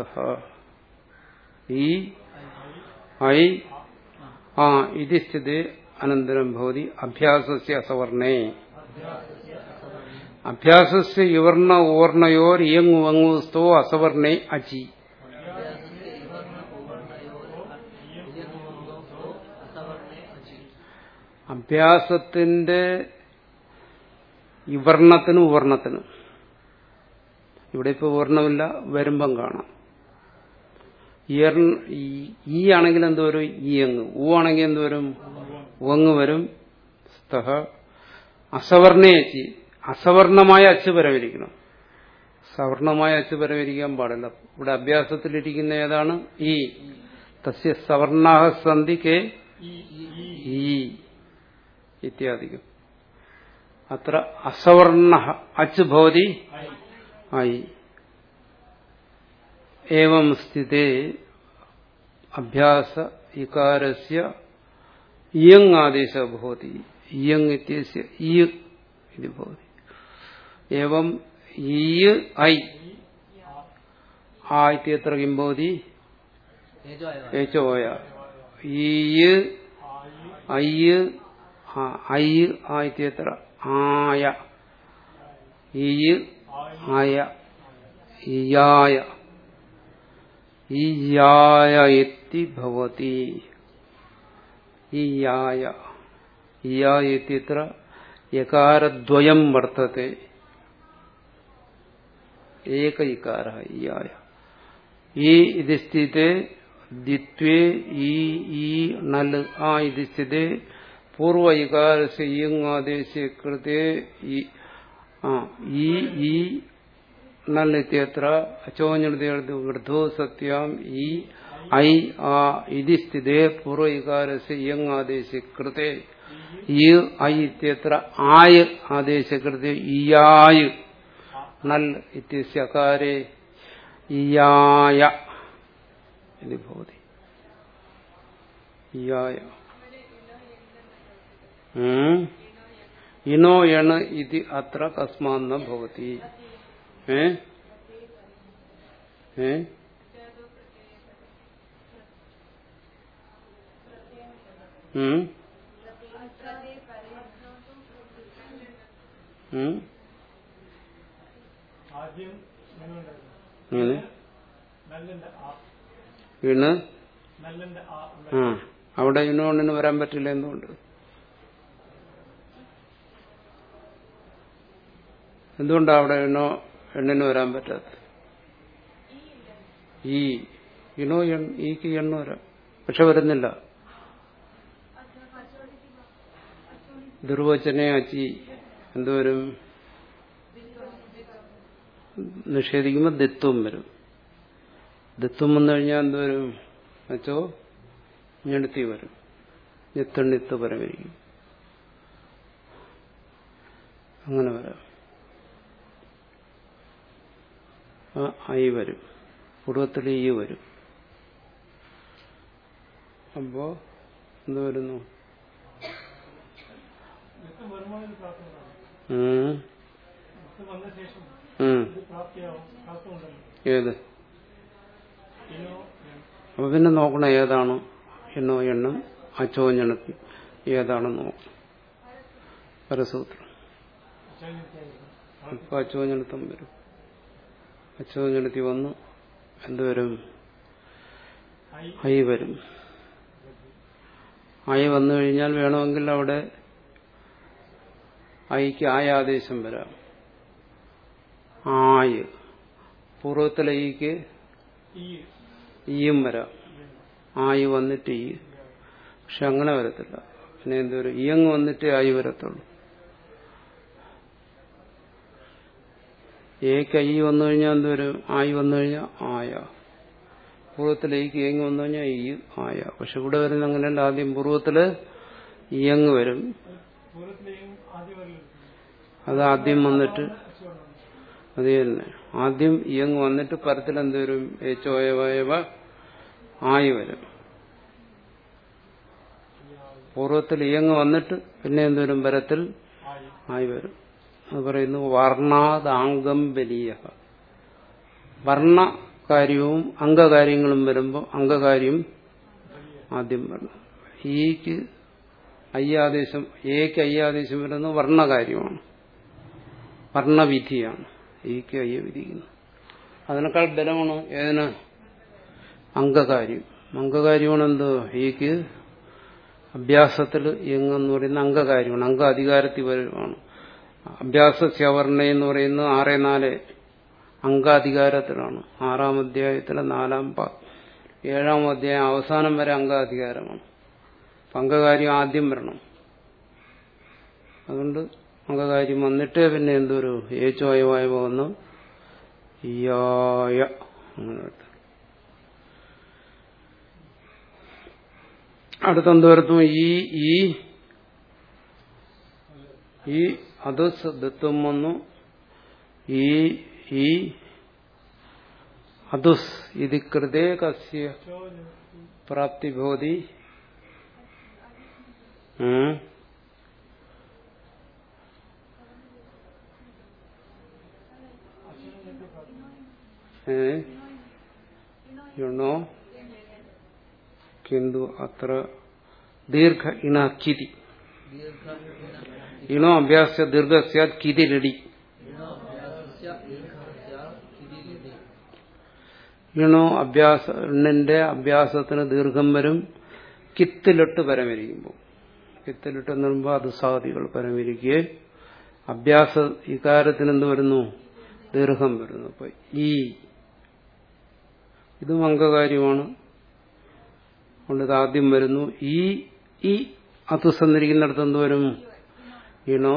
ഈ ഐ ആ ഇത് സ്ഥിതി അനന്തരം ഭവതി അഭ്യാസസ്യ അസവർണേ അഭ്യാസസ്യ യുവർണ ഓർണയോർ ഇയങ്ങു വങ്ങുസ്തോ അസവർണേ അചി അഭ്യാസത്തിന്റെ ഇവർണത്തിനും ഉവർണത്തിനും ഇവിടെ ഇപ്പോൾ വർണ്ണമില്ല വരുമ്പം കാണാം ഇയർ- ഈ- ഈ ആണെങ്കിൽ എന്തോരും ഈ അങ്ങ് ഊ ആണെങ്കിൽ എന്തോരും ഉവങ്ങ് വരും സ്തഹ അസവർണേച്ചി അസവർണമായ അച്ച് പരമിരിക്കണം സവർണമായ അച്ച് പരമിരിക്കാൻ പാടില്ല ഇവിടെ അഭ്യാസത്തിലിരിക്കുന്ന ഏതാണ് ഈ തസ്യ സവർണാഹ സന്ധി കെ ഈ ഇത്യാദിക്കും അത്ര അസവർണ അച്ച് ഭവതി ആയി ഏവം സ്ഥിതേ അഭ്യാസ ഇകാരസ്യ ഇയങ് ആദേശ ഭവതി ഇയങ് ഇത്യസ്യ ഇയ് ഇത് ഭവതി ഏവം ഈ ഐ ആ ഇത്യത്ര കിം ഭവതി ഏജോയോ ഏച്ചോയ ഈ ഐ ആ, ഐ ആ ഇത്യത്ര ആയ ഈ ആയ ഇയായ ഇയായ ഇത്തി ഭവതി ഇയായ ഇയായ ഇത്യത്ര യകാരദ്വയം വർത്തത്തെ ഏക ഇകാര ഇയായ ഈ ഇത് സ്ഥിതേ ദ്വിത്വേ ഈ ഈ നൽ ആ ഇത് സ്ഥിതേ പൂർവ ഇകാരസ്യ ഇയങ്ങാദേശ കൃതേ ഈ ആ ഈ ഈ നൽ ഇത്യത്ര അച്ചോഞ്ഞെടുത്ത് വൃദ്ധോ സത്യാം ഈ ഐ ആ ഇതി സ്ഥിതേ പൂർവ ഇകാരസ്യ ഇയങ്ങാദേശ കൃതേ ഈ ഐ ഇത്യത്ര ആയ് ആദേശകൃതേ ഇയായ് നൽ ഇത്യസ്യ അകാരേ ഇയായ ഇത് ഭവതി ഇയായ ഉം. ഇനോ എണ് ഇത് അത്ര കസ്മാന്ന ഭവതി ഏ ഏ ഉം ഉം ആദ്യം നിങ്ങളുണ്ടായിരുന്നു അങ്ങനെ നല്ലന്റെ ആ ഇണ് നല്ലന്റെ ആ ആ അവിടെ ഇനോണിന് വരാൻ പറ്റില്ല എന്തുകൊണ്ട് എന്തുകൊണ്ടാണ് അവിടെ ഇണോ എണ്ണിന് വരാൻ പറ്റാത്തത് ഈ ഇണോ എൺ ഈക്ക് എണ്ണ വരാം പക്ഷെ വരുന്നില്ല ദുർവചനെ അച്ചി എന്തുവരും നിഷേധിക്കുമ്പോൾ ദിത്വം വരും ദിത്വം വന്നു കഴിഞ്ഞാൽ എന്തുവരും അച്ചോ ഞെടുത്തി വരും ഞെത്തെണ്ണിത്ത് പരമിരിക്കും അങ്ങനെ വരാം ആ ഐ വരും പൂർവ്വത്തിൽ ഈ വരും അപ്പോ എന്ത് വരുന്നു നൃത്തം വരുമ്പോൾ ഇത് പ്രാപ്തമാണ് ഉം, നൃത്തം വന്ന ശേഷം ഉം. ഇത് പ്രാപ്തിയാവും പ്രാപ്തമുണ്ടല്ലോ ഏത് ഇനോ അപ്പൊ പിന്നെ നോക്കണം ഏതാണ് എണ്ണോ എണ്ണം അച്ചോ ഞെണത്തി ഏതാണെന്ന് നോക്കണം പരസൂത്രം അച്ഛൻ അപ്പൊ അച്ചോഞ്ഞെടുത്തം വരും അച്ചോഞ്ഞെടുത്തി വന്നു എന്തുവരും ഐ ഐ വരും ഐ വന്നു കഴിഞ്ഞാൽ വേണമെങ്കിൽ അവിടെ ഐക്ക് ആയ ആദേശം വരാം ആയ് പൂർവ്വത്തിലെ ഈക്ക് ഈ ഈയും വരാം ആയ് വന്നിട്ട് ഈ പക്ഷെ അങ്ങനെ വരത്തില്ല പിന്നെ എന്തൊരു ഇയങ് വന്നിട്ട് ആയി വരത്തുള്ളൂ ഏക്ക് ഐ വന്നു കഴിഞ്ഞാൽ എന്തുവരും ആയി വന്നു കഴിഞ്ഞാൽ ആയ പൂർവ്വത്തിലെ ഈക്ക് ഇയങ് വന്നു കഴിഞ്ഞാൽ ഈ ആയ പക്ഷെ ഇവിടെ വരുന്ന അങ്ങനെയല്ല ആദ്യം പൂർവ്വത്തില് ഇയങ് വരും പൂർവ്വത്തിലെയും ആദ്യം വരല് അത് ആദ്യം വന്നിട്ട് അച്ഛനുണ്ട് അത് തന്നെ ആദ്യം ഇയങ് വന്നിട്ട് പരത്തിൽ എന്തുവരും ഏച്ചോയവയവ ആയി വരും പൂർവ്വത്തിൽ ഇയങ് വന്നിട്ട് പിന്നെ എന്തുവരും പരത്തിൽ ആയി ആയി വരും അത് പറയുന്നു വർണ്ണാദാംഗം വലിയ വർണ്ണ കാര്യവും അംഗകാര്യങ്ങളും വരുമ്പോൾ അംഗകാര്യം ആദ്യം വരണം ഈക്ക് അയ്യാദേശം ഏക്ക് അയ്യാദേശം വരുന്നത് വർണ്ണകാര്യമാണ് വർണ്ണവിധിയാണ് ഈക്ക് അയ്യ വിധിക്കുന്നു അതിനേക്കാൾ ബലമാണ് ഏതിന് അംഗകാര്യം അംഗകാര്യമാണ് എന്ത് ഈക്ക് അഭ്യാസത്തിൽ എങ്ങെന്ന് പറയുന്ന അംഗകാര്യമാണ് അംഗ അധികാരത്തിൽ വരുവാണ് അഭ്യാസസ്യവർണ്ണ എന്ന് പറയുന്നത് ആറ് നാല് അംഗാധികാരത്തിലാണ് ആറാം അധ്യായത്തിലെ നാലാം പ ഏഴാം അധ്യായം അവസാനം വരെ അംഗാധികാരമാണ് അപ്പൊ അംഗകാര്യം ആദ്യം വരണം അതുകൊണ്ട് അംഗകാര്യം വന്നിട്ടേ പിന്നെ എന്തൊരു ഏച്ചോയവായ വന്നു യായ അങ്ങനെ വരട്ടെ. അടുത്തെന്ത് വരുത്തും ഈ ഈ ഈ അത് ദത്വം വന്നു ഈ ഈ അതുസ് ഇത് കൃതേ കസ്യ അച്ഛോ പ്രാപ്തി ഭവതി ഉം. ഏ യുണോ കിന്തു അത്ര ദീർഘ ഇണ കിതി ദീർഘ ഇണോ അഭ്യാസ ദീർഘ സ്യാത് കിതി രടി അഭ്യാസസ്യ ദീർഘസ്യ കിരീലിതി ഇണോ അഭ്യാസ എണ്ണിന്റെ അഭ്യാസത്തിന് ദീർഘം വരും കിത്തിലിട്ട് പരമിരിക്കുമ്പോൾ കിത്തിലിട്ട് എന്ന് പറയുമ്പോൾ അത് സാധികൾ പരമിരിക്കെ അഭ്യാസ ഇക്കാരത്തിന് എന്ത് വരുന്നു ദീർഘം വരുന്നു അപ്പൊ ഈ ഇതും അംഗകാര്യമാണ് അതുകൊണ്ട് ഇത് ആദ്യം വരുന്നു ഈ ഈ അത് സന്നിരിക്കുന്നിടത്ത് എന്ത് വരും ഇണോ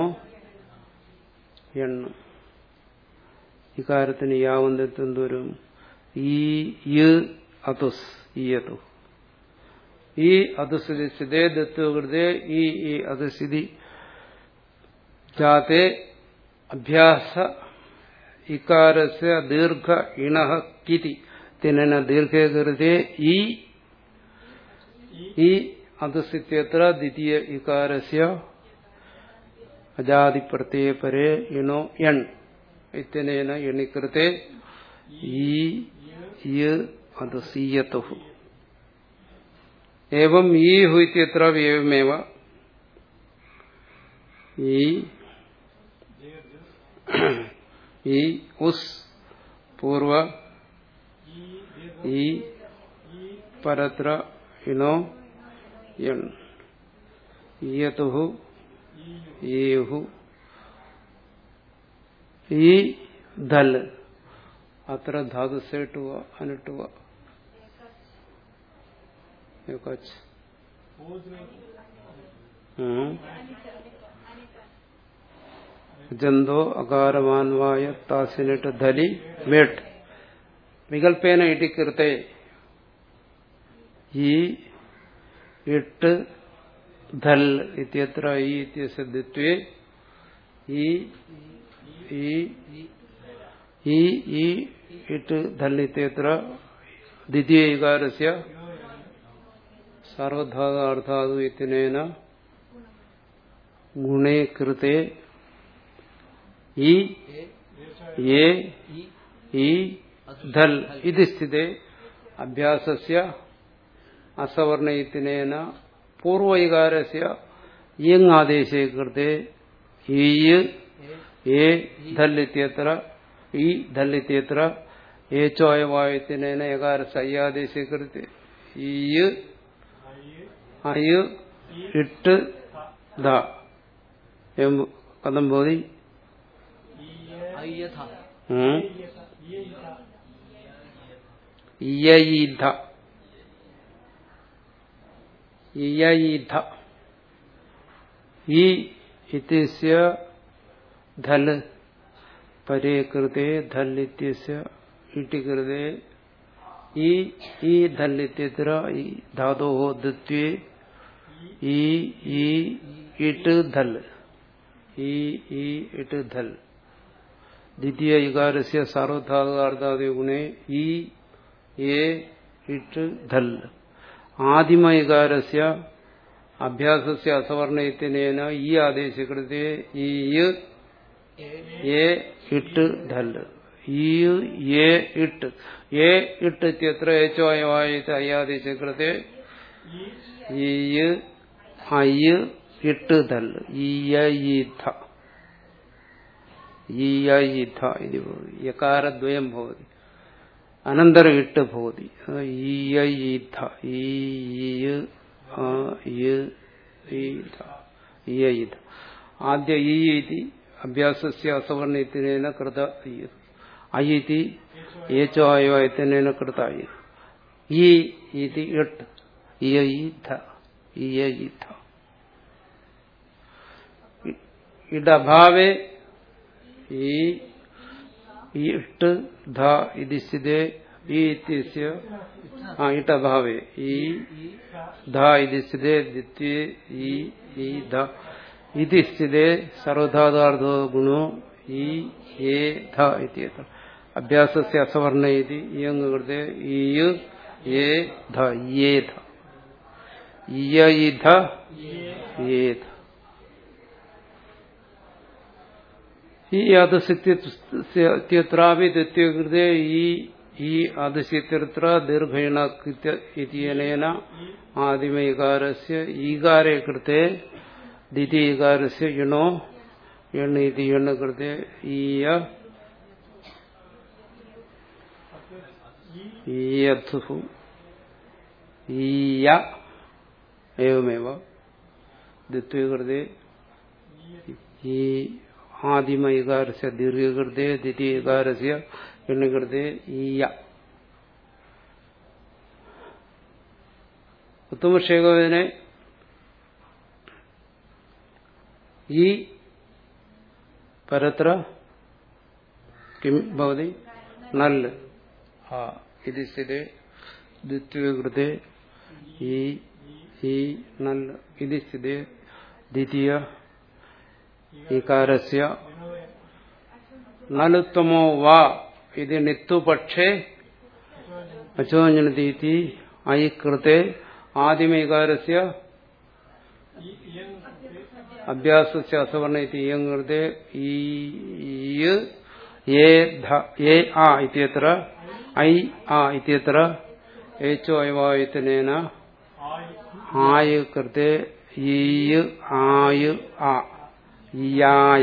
എണ്ണ ഇക്കാര്യത്തിന് യാവുന്നിടത്ത് എന്ത് വരും ഈ യ് അതുസ് ഈ അതു ഈ അതുസ്ഥിതി സ്ഥിതേ ദത്വകൃതേ ഈ ഈ അതുസ്ഥിതി ജാത്തെ അഭ്യാസ ഇകാരസ്യ ദീർഘ ഇണ കിതി തിനന ദീർഘകൃതേ ഈ ഈ അതുസ്ഥിത്യത്ര ദ്വിതീയ ഇകാരസ്യ അജാതി പ്രത്യയ പരേ ഇണോ എൺ ഇത്യനേന എണ്ണിക്കൃത്തെ ഈ യ് അത് സീയത്തുഹു ഏവം ഈ ഹുയിത്യത്ര ഏവമേവ ഈ ഈ ഉസ് പൂർവ ഈ പരത്ര ഇണോ എൺ ഈയതുഹു ഈഹു ഈ ധൽ അത്ര ധാതു സേട്ടുക അനുട്ടുക ഏകച്ച് ജന്തോ അകാരമാൻവായ താസിനിട്ട് ധലി വേട്ട് വികൽപ്പേന ഇടിക്കൃത്തെ ഈ ഇട്ട് ധൽ ഇത്യത്ര ഈ ഇത്യസ്യ ദ്വിത്വേ ഈ ഈ ഈ ഈ ഇട്ട് ധൽ ഇത്യത്ര ദ്വിതീയ വികാരസ്യ സർവധാതാർത്ഥാതു ഇത്യനേന ഗുണേ കൃത്തെ ഈ ഏ ഈ ധൽ ഇത് സ്ഥിതേ അഭ്യാസസ്യ അസവർണയത്തിനേന പൂർവൈകാരസ്യ യങ്ങാദേശേ കൃത്തെ ഈ ഏ ധല്ലിത്യത്ര ഈ ധല്ലിത്യത്ര ഏച്ചോയവായത്തിനേന ഏകാരസ് അയ്യാദേശേ കൃത്തെ ഈ അയ് ഇട്ട് ധ കഥം ബോധി അയ്യഥ ഇയയിധ ഇയയിധ ഈ ഇത്യസ്യ ധൽ പരേ കൃതേ ധൽ ഇത്യസ്യ ഇട്ടി കൃതേ ഈ ഈ ധൽ ഇത്യത്ര ഈ ധാതോ ദ്വിത്വേ ഈ ഈ ഇട്ട് ധൽ ഈ ഈ ഇട്ട് ധൽ ദ്വിതീയ ഇകാരസ്യ സാർവധാതുകാർദ്ധാദി ഗുണേ ഈ ഏ ഇട്ട് ധൽ ആദിമ ഇകാരസ്യ അഭ്യാസസ്യ അസവർണയത്തിനേന ഈ ആദേശകൃത്തെ ഈ ഏ ഇട്ട് ധൽ ഈ ഏ ഇട്ട് ഏ ഇട്ട് ഇത്യത്ര ഏച്ചോയവായത് അയ്യാദേശകൃത്തെ ഈ അയ്യ് ഇട്ട് ധൽ ഈയീധ ഈയീധ ഇത് യകാരദ്വയം ഭവതി അനന്തരം ഇട്ട് ഭവതി ഈയീധ ഈയീധ ആദ്യ ഈ ഇതി അഭ്യാസസ്യ അസവർണയത്തിനേന കൃത അയിതി ഏച്ചോയവായത്തിനേന കൃത ഈ ഇതി ഇട്ട് ഇയീധ ഇയീധ ഇടഭാവേ ഈ ഇട്ട് ധ ഇതി സ്ഥിതേ ഈ ഇത്യസ്യ ആ ഇട്ടഭാവേ ഈ ധ ഇതി സ്ഥിതേ ദ്വിത്വേ ഈ ഈ ധ ഇതി സ്ഥിതേ സർവധാതാർത്ഥോ ഗുണോ ഈ ഏ ധ ഇത്യത്ര അഭ്യാസസ്യ അസവർണ ഇതി ഇയങ് കൃതേ ഈ ഏ ധ യേ ധ ഇയയിധ ഏധ ഈ അധസിത്യത്രാപി ദ്വിത്വകൃതേ ഈ ഈ അധസിത്യത്ര ദീർഘേണ ഇത്യനേന ആദിമൈകാരസ്യ ഈകാരേ കൃത്തെ ദ്വിതീയകാരസ്യ ഇണോ എണ്ണ ഇതി എണ്ണ കൃത്തെ ഈയ ഈയധു ഈയ एवमेव द्वितीयकृते ഈ ആദിമൈകാരസ്യ ദീർഘകൃതേ ദ്വിതീയകാരസ്യ എണ്ണകൃതേ ഈയ ഉത്തമക്ഷേകവിനെ ഈ പരത്ര കിം ഭവതി നല്ല് ആ ഇത് സ്ഥിതേ ദ്വിതീയകൃതേ ഈ ഈ നല്ല് ഇത് സ്ഥിതേ ദ്വിതീയ ഇകാരസ്യ നലുത്തമോ വാ ഇത് നിത്തുപക്ഷേ അച്ചോഞ്ഞനതീതി ഐ കൃത്തെ ആദിമൈകാരസ്യ അഭ്യാസസ്യ അസവർണ ഇതി ഇയങ്ങൃതേ ഈ ഏ ധ ഏ ആ ഇത്യത്ര ഐ ആ ഇത്യത്ര ഏച്ചോ അയവായുത്തനേന ആയി ആയ് കൃത്തെ ഈ ആയ് ആ ഇയായ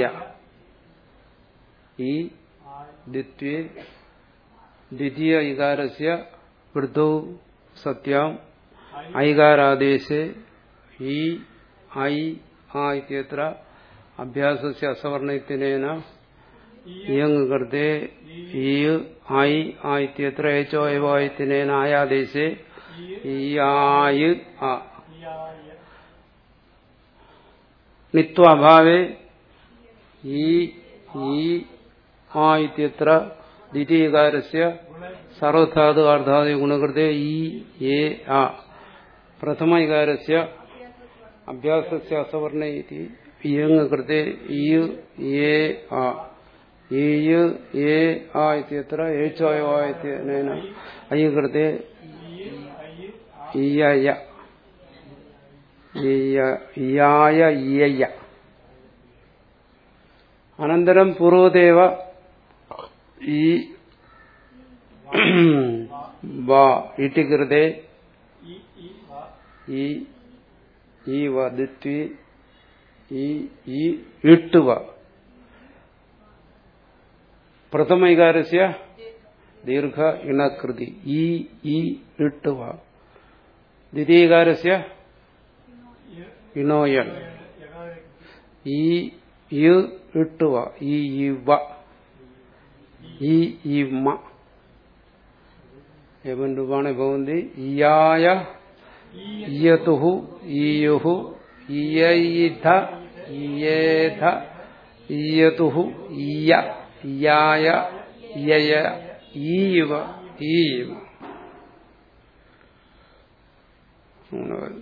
ഈ ദ്വിത്വേ ദ്വിതീയ ഇകാരസ്യ വൃദ്ധൗ സത്യാം ഐകാരാദേശേ ഈ ഐ ആ ഇത്യത്ര അഭ്യാസസ്യ അസവർണത്തിനേന ഇയങ് കൃത്തെ ഈ ഐ ആ ഇത്യത്ര ഏച്ചോ അയവായത്തിനേന ആയാദേശേ ഇയായ് ആ ഇയായ നിത്വാഭാവേ ഈ ഈ ആ ഇത്യത്ര ദ്വിതീയകാരസ്യ സർവധാതു അർദ്ധാദി ഗുണകൃതേ ഈ ഏ ആ പ്രഥമ ഇകാരസ്യ അഭ്യാസസ്യ അസവർണ ഇതി ഇയങ് കൃതേ ഈ ഏ ആ ഈ ഏ ആ ഇത്യത്ര ഏച്ചോയവായത്യേന ഐ കൃതേ ഇയയ ഇയ- ഇയായ ഇയയ്യ അനന്തരം പൂർവദേവ ഈ വാ ഇട്ടികൃതേ ഈ ഈ വ ഈ ഈ വദിത്വി ഈ ഈ ഇട്ടുവ പ്രഥമൈകാരസ്യ ദീർഘ ഇണകൃതി ഈ ഈ ഇട്ടുവ ദ്വിതീയകാരസ്യ ഇണോയൺ ഈ ഇ ഇട്ടുവ ഈ ഇവ ഈ ഇമ എവൻ രൂപാണി ഭവന്തി ഇയായ ഇയതുഹു ഇയുഹു ഇയയിധ ഇയേധ ഇയതുഹു ഇയ ഇയായ ഇയയ ഈവ ഈവ അങ്ങനെ വരും.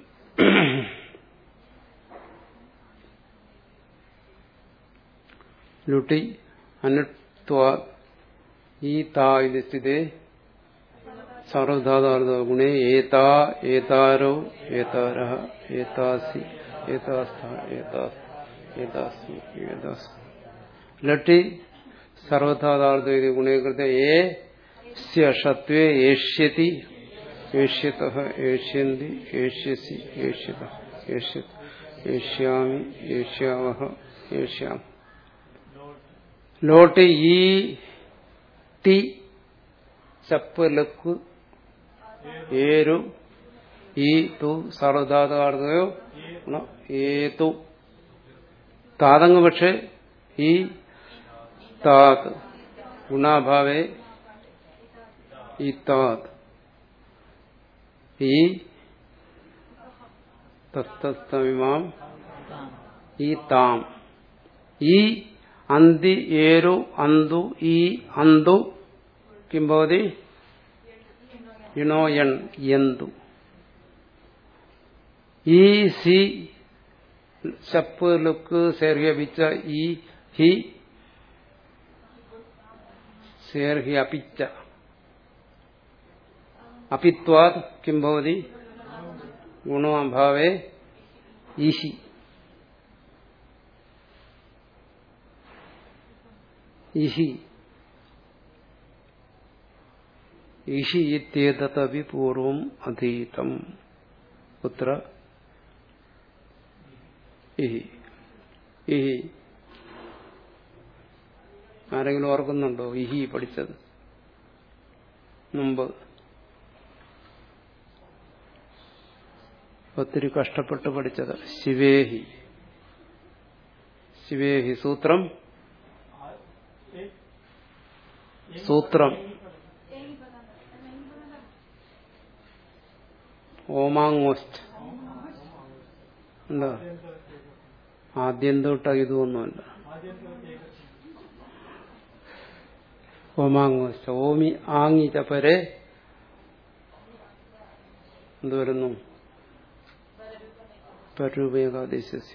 ലുട്ടി അനുത്വ ഈ താ ഇത് സ്ഥിതേ സർവധാതാർത്ഥ ഗുണേ ഏതാ ഏതാരോ ഏതാര ഏതാസി ഏതാസ്ഥ ഏതാസ് ഏതാസി ഏതാസ് ലട്ടി സർവധാതാർത്ഥ ഇത് ഗുണേ കൃത ഏ സ്യ ഷത്വേ ഏഷ്യതി ഏഷ്യത ഏഷ്യന്തി ഏഷ്യസി ഏഷ്യത ഏഷ്യത് ഏഷ്യാമി ഏഷ്യാവഹ ഏഷ്യാം ലോട്ട് ഈ ടി ചപ്പ് ലക്ക് ഏരു ഈ തു സർവധാതാർത്ഥയോ ഏതു താതങ്ങ് പക്ഷെ ഈ താത് ഗുണാഭാവേ ഈ താത് ഈ തസ്തമിമാം ഈ താം ഈ അന്തി ഏരു അന്തു ഈ അന്തു കിം ഭവതി ഇണോയൺ യന്തു ഈ സി ചപ്പ് ലുക്ക് സേർഹ്യപിച്ച ഈ ഹി സേർഹ്യ അപിച്ച അപിത്വാത് കിം ഭവതി ഗുണോഭാവേ ഈഹി ഇഹി ഇഹി ഇത്യേതപി പൂർവം അധീതം കുത്ര ഇഹി ഇഹി ആരെങ്കിലും ഓർക്കുന്നുണ്ടോ ഇഹി പഠിച്ചത് മുമ്പ് ഒത്തിരി കഷ്ടപ്പെട്ട് പഠിച്ചത് ശിവേഹി ശിവേഹി സൂത്രം സൂത്രം ഓമാങ്ങോസ്റ്റ് എന്താ ആദ്യം തൊട്ട ഇതൊന്നുമല്ല ഓമാങ്ങോസ്റ്റ് ഓമി ആങ്ങിച്ച പരെ എന്ത് വരുന്നു പരൂപേകാദേശസ്യം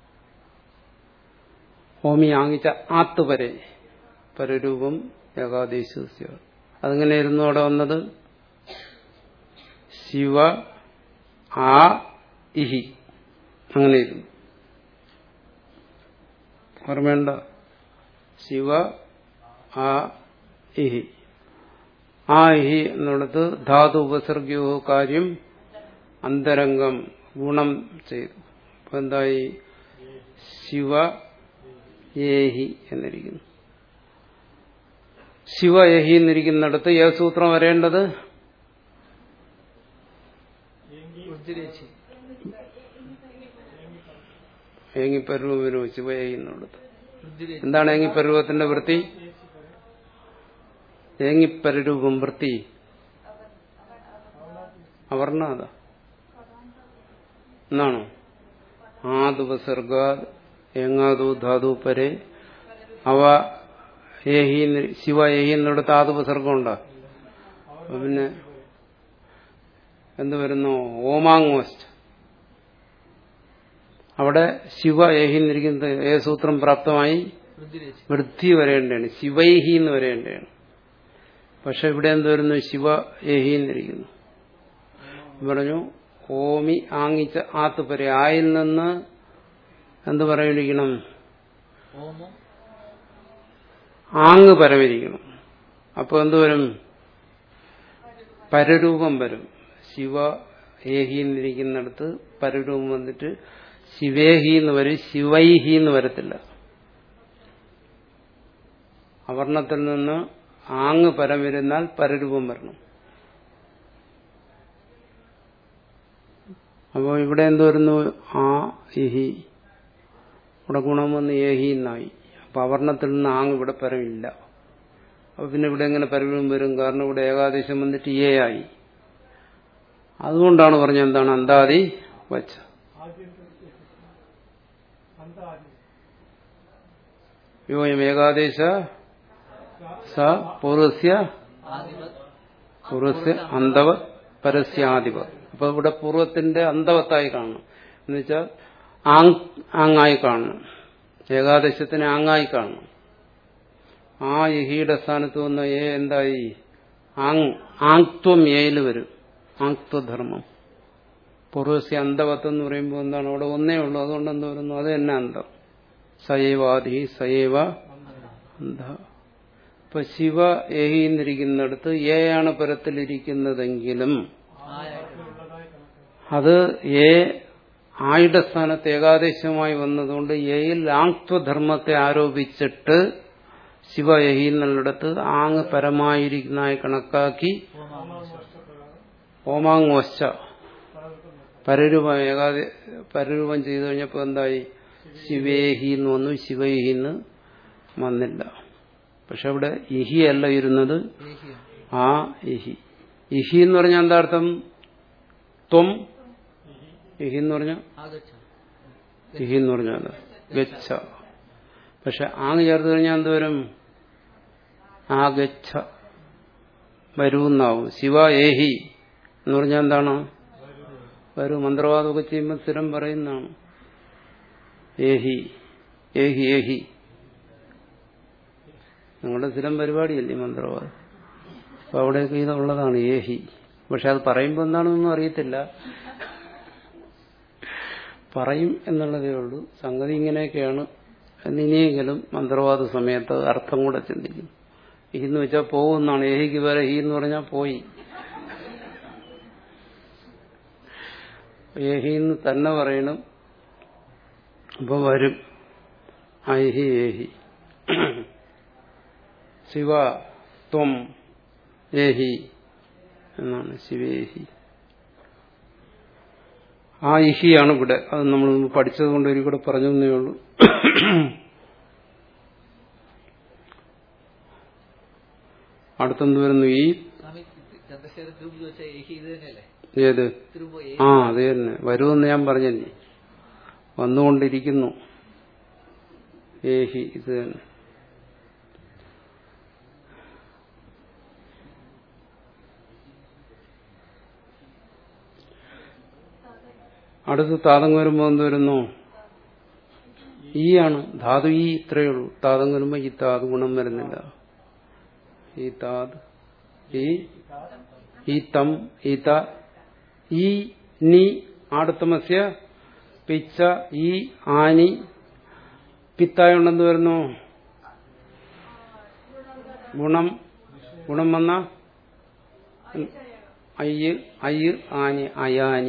ഓമി ആങ്ങിച്ച ആത്ത് വരെ പരരൂപം ഏകാദേശസ്യ അതെങ്ങനെയായിരുന്നു അവിടെ വന്നത് ശിവ ആ ഇഹി അങ്ങനെയിരുന്നു ഓർമ്മയുണ്ട ശിവ ആ ഇഹി ആ ഇഹി എന്നിടത്ത് ധാതു ഉപസർഗയോ കാര്യം അന്തരംഗം ഗുണം ചെയ്തു അപ്പൊ എന്തായി ശിവ ഏഹി എന്നിരിക്കുന്നു ശിവ ഏഹി എന്നിരിക്കുന്നിടത്ത് ഏ സൂത്രം വരേണ്ടത് വൃത്തിരേച്ചി ഏങ്ങിപ്പരുവം ശിവ ഏഹി എന്നുള്ളത് വൃത്തിരേച്ചി എന്താണ് ഏങ്ങിപ്പരുവത്തിന്റെ വൃത്തി ഏങ്ങിപ്പരൂപം വൃത്തി അവർണാത എന്നാണോ ആദുപസർഗ ഏങ്ങാതു ധാതു പരെ അവ ഏഹി എന്ന്- ശിവ ഏഹി എന്നിടത്ത് ആദുപസർഗം ഉണ്ടോ അപ്പൊ പിന്നെ എന്ത് വരുന്നു ഓമാങ്ങോസ്റ്റ് അവിടെ ശിവ ഏഹി എന്നിരിക്കുന്നത് ഏ സൂത്രം പ്രാപ്തമായി വൃത്തിരേച്ചി വൃദ്ധി വരേണ്ടതാണ് ശിവൈഹി എന്ന് വരേണ്ടതാണ് പക്ഷെ ഇവിടെ എന്ത് വരുന്നു ശിവ ഏഹി എന്നിരിക്കുന്നു പറഞ്ഞു ഓമി ആങ്ങിച്ച ആത്ത് പരെ ആയിൽ നിന്ന് എന്ത് പറയിരിക്കണം ഓമം ആങ് പരമിരിക്കണം അപ്പൊ എന്ത് വരും പരരൂപം വരും ശിവ ഏഹി എന്നിരിക്കുന്നിടത്ത് പരരൂപം വന്നിട്ട് ശിവേഹി എന്ന് വരും ശിവൈഹി എന്ന് വരത്തില്ല അവർണത്തിൽ നിന്ന് ആങ് പരം വരുന്നാൽ പരരൂപം വരണം അപ്പോൾ ഇവിടെ എന്ത് വരുന്നു ആ ഇഹി ഇവിടെ ഗുണം വന്ന് ഏഹി എന്നായി അപ്പൊ അവർണത്തിൽ നിന്ന് ആങ് ഇവിടെ പരമില്ല അപ്പൊ പിന്നെ ഇവിടെ എങ്ങനെ പരവും വരും കാരണം ഇവിടെ ഏകാദേശം വന്നിട്ട് ഏ ആയി അതുകൊണ്ടാണ് പറഞ്ഞത് എന്താണ് അന്താതി വച്ച ആദ്യം അന്ത ആദ്യം യോയം ഏകാദേശ സ പൂർവസ്യ ആദിവത് പൂർവസ്യ അന്തവത് പരസ്യാധിപത് അപ്പൊ ഇവിടെ പൂർവത്തിന്റെ അന്തവത്തായി കാണണം എന്നുവെച്ചാൽ ആങ് ആങ്ങായി കാണണം ഏകാദശത്തിന് ആങ്ങായി കാണണം ആ യഹിയുടെ സ്ഥാനത്ത് വന്ന ഏ എന്തായി ആങ് ആങ്ത്വം ഏയിൽ വരും ആങ്ത്വധർമ്മം പൂർവസ്യ അന്തവത്ത് എന്ന് പറയുമ്പോൾ എന്താണ് അവിടെ ഒന്നേ ഉള്ളൂ അതുകൊണ്ട് എന്ത് വരുന്നു അത് തന്നെ അന്തം സയവാദി സയവ അന്ധ ഇപ്പൊ ശിവ ഏഹിന്നിരിക്കുന്നിടത്ത് ഏയാണ് പരത്തിലിരിക്കുന്നതെങ്കിലും ഉള്ളതായി കണക്ക് അത് ഏ ആയുടെ സ്ഥാനത്ത് ഏകാദേശമായി വന്നതുകൊണ്ട് ഏയിൽ ആങ്ത്വധർമ്മത്തെ ആരോപിച്ചിട്ട് ശിവ ഏഹി എന്നുള്ളിടത്ത് ആങ് പരമായിരിക്കുന്നതായി കണക്കാക്കി ഓമാങ്ങോശ്ച പരരൂപം ഏകാദ പരരൂപം ചെയ്തു കഴിഞ്ഞപ്പോൾ എന്തായി ശിവേഹി എന്ന് വന്നു ശിവൈഹി എന്ന് വന്നില്ല പക്ഷെ അവിടെ ഇഹി അല്ല ഇരുന്നത് ഏഹിയാണ് ആ ഇഹി ഇഹി എന്ന് പറഞ്ഞാൽ എന്താ അർത്ഥം ത്വം ഇഹി എന്ന് പറഞ്ഞാൽ ആഗച്ഛ ഇഹി എന്ന് പറഞ്ഞാൽ ഗച്ഛ പക്ഷെ ആങ് ചേർത്ത് കഴിഞ്ഞാൽ എന്ത് വരും ആ ഗച്ഛ വരൂന്നാവും ശിവ ഏഹി എന്ന് പറഞ്ഞാൽ എന്താണ് വരൂ മന്ത്രവാദമൊക്കെ ചെയ്യുമ്പോൾ സ്ഥിരം പറയുന്നതാണ് ഏഹി ഏഹി ഏഹി നിങ്ങളുടെ സ്ഥിരം പരിപാടിയല്ലേ മന്ത്രവാദം അപ്പൊ അവിടെയൊക്കെ ഇതുള്ളതാണ് ഏഹി പക്ഷെ അത് പറയുമ്പോൾ എന്താണെന്നൊന്നും അറിയത്തില്ല പറയും എന്നുള്ളതേ ഉള്ളൂ സംഗതി ഇങ്ങനെയൊക്കെയാണ് എന്നിനിയെങ്കിലും മന്ത്രവാദ സമയത്ത് അർത്ഥം കൂടെ ചിന്തിക്കും ഈ എന്ന് വെച്ചാൽ പോകുന്നാണ് ഏഹിക്ക് വരെ ഹി എന്ന് പറഞ്ഞാൽ പോയി ഏഹി എന്ന് തന്നെ പറയണം അപ്പൊ വരും ഐഹി ഏഹി ശിവ ത്വം ഏഹി എന്നാണ് ശിവേഹി ആ ഇഹിയാണ് ഇവിടെ അത് നമ്മൾ മുമ്പ് പഠിച്ചത് കൊണ്ട് ഒരു കൂടെ പറഞ്ഞു തന്നേ ഉള്ളൂ അടുത്തെന്ത് വരുന്നു ഈ സ്വാമി ചന്ദ്രശേഖര തിരുമ്പ് ചോദിച്ച ഏഹി ഇത് തന്നെയല്ലേ ഏത് തിരുമ്പോ ആ അത് തന്നെ വരുമെന്ന് ഞാൻ പറഞ്ഞല്ലേ വന്നുകൊണ്ടിരിക്കുന്നു ഏഹി ഇത് തന്നെ അടുത്ത് താതങ് വരുമ്പോൾ എന്ത് വരുന്നു ഈ ആണ് ധാതു ഈ ഇത്രയേ ഉള്ളൂ താതങ് വരുമ്പോൾ ഈ താത് ഗുണം വരുന്നില്ല ഈ താത് ഈ ഈ തം ഈ ത ഈ നീ ആടുത്തമസ്യ പിച്ച ഈ ആനി പിത്തായുണ്ടെന്ന് വരുന്നു ഗുണം ഗുണം വന്ന അയ്യ് അയ്യ് ആനി അയാനി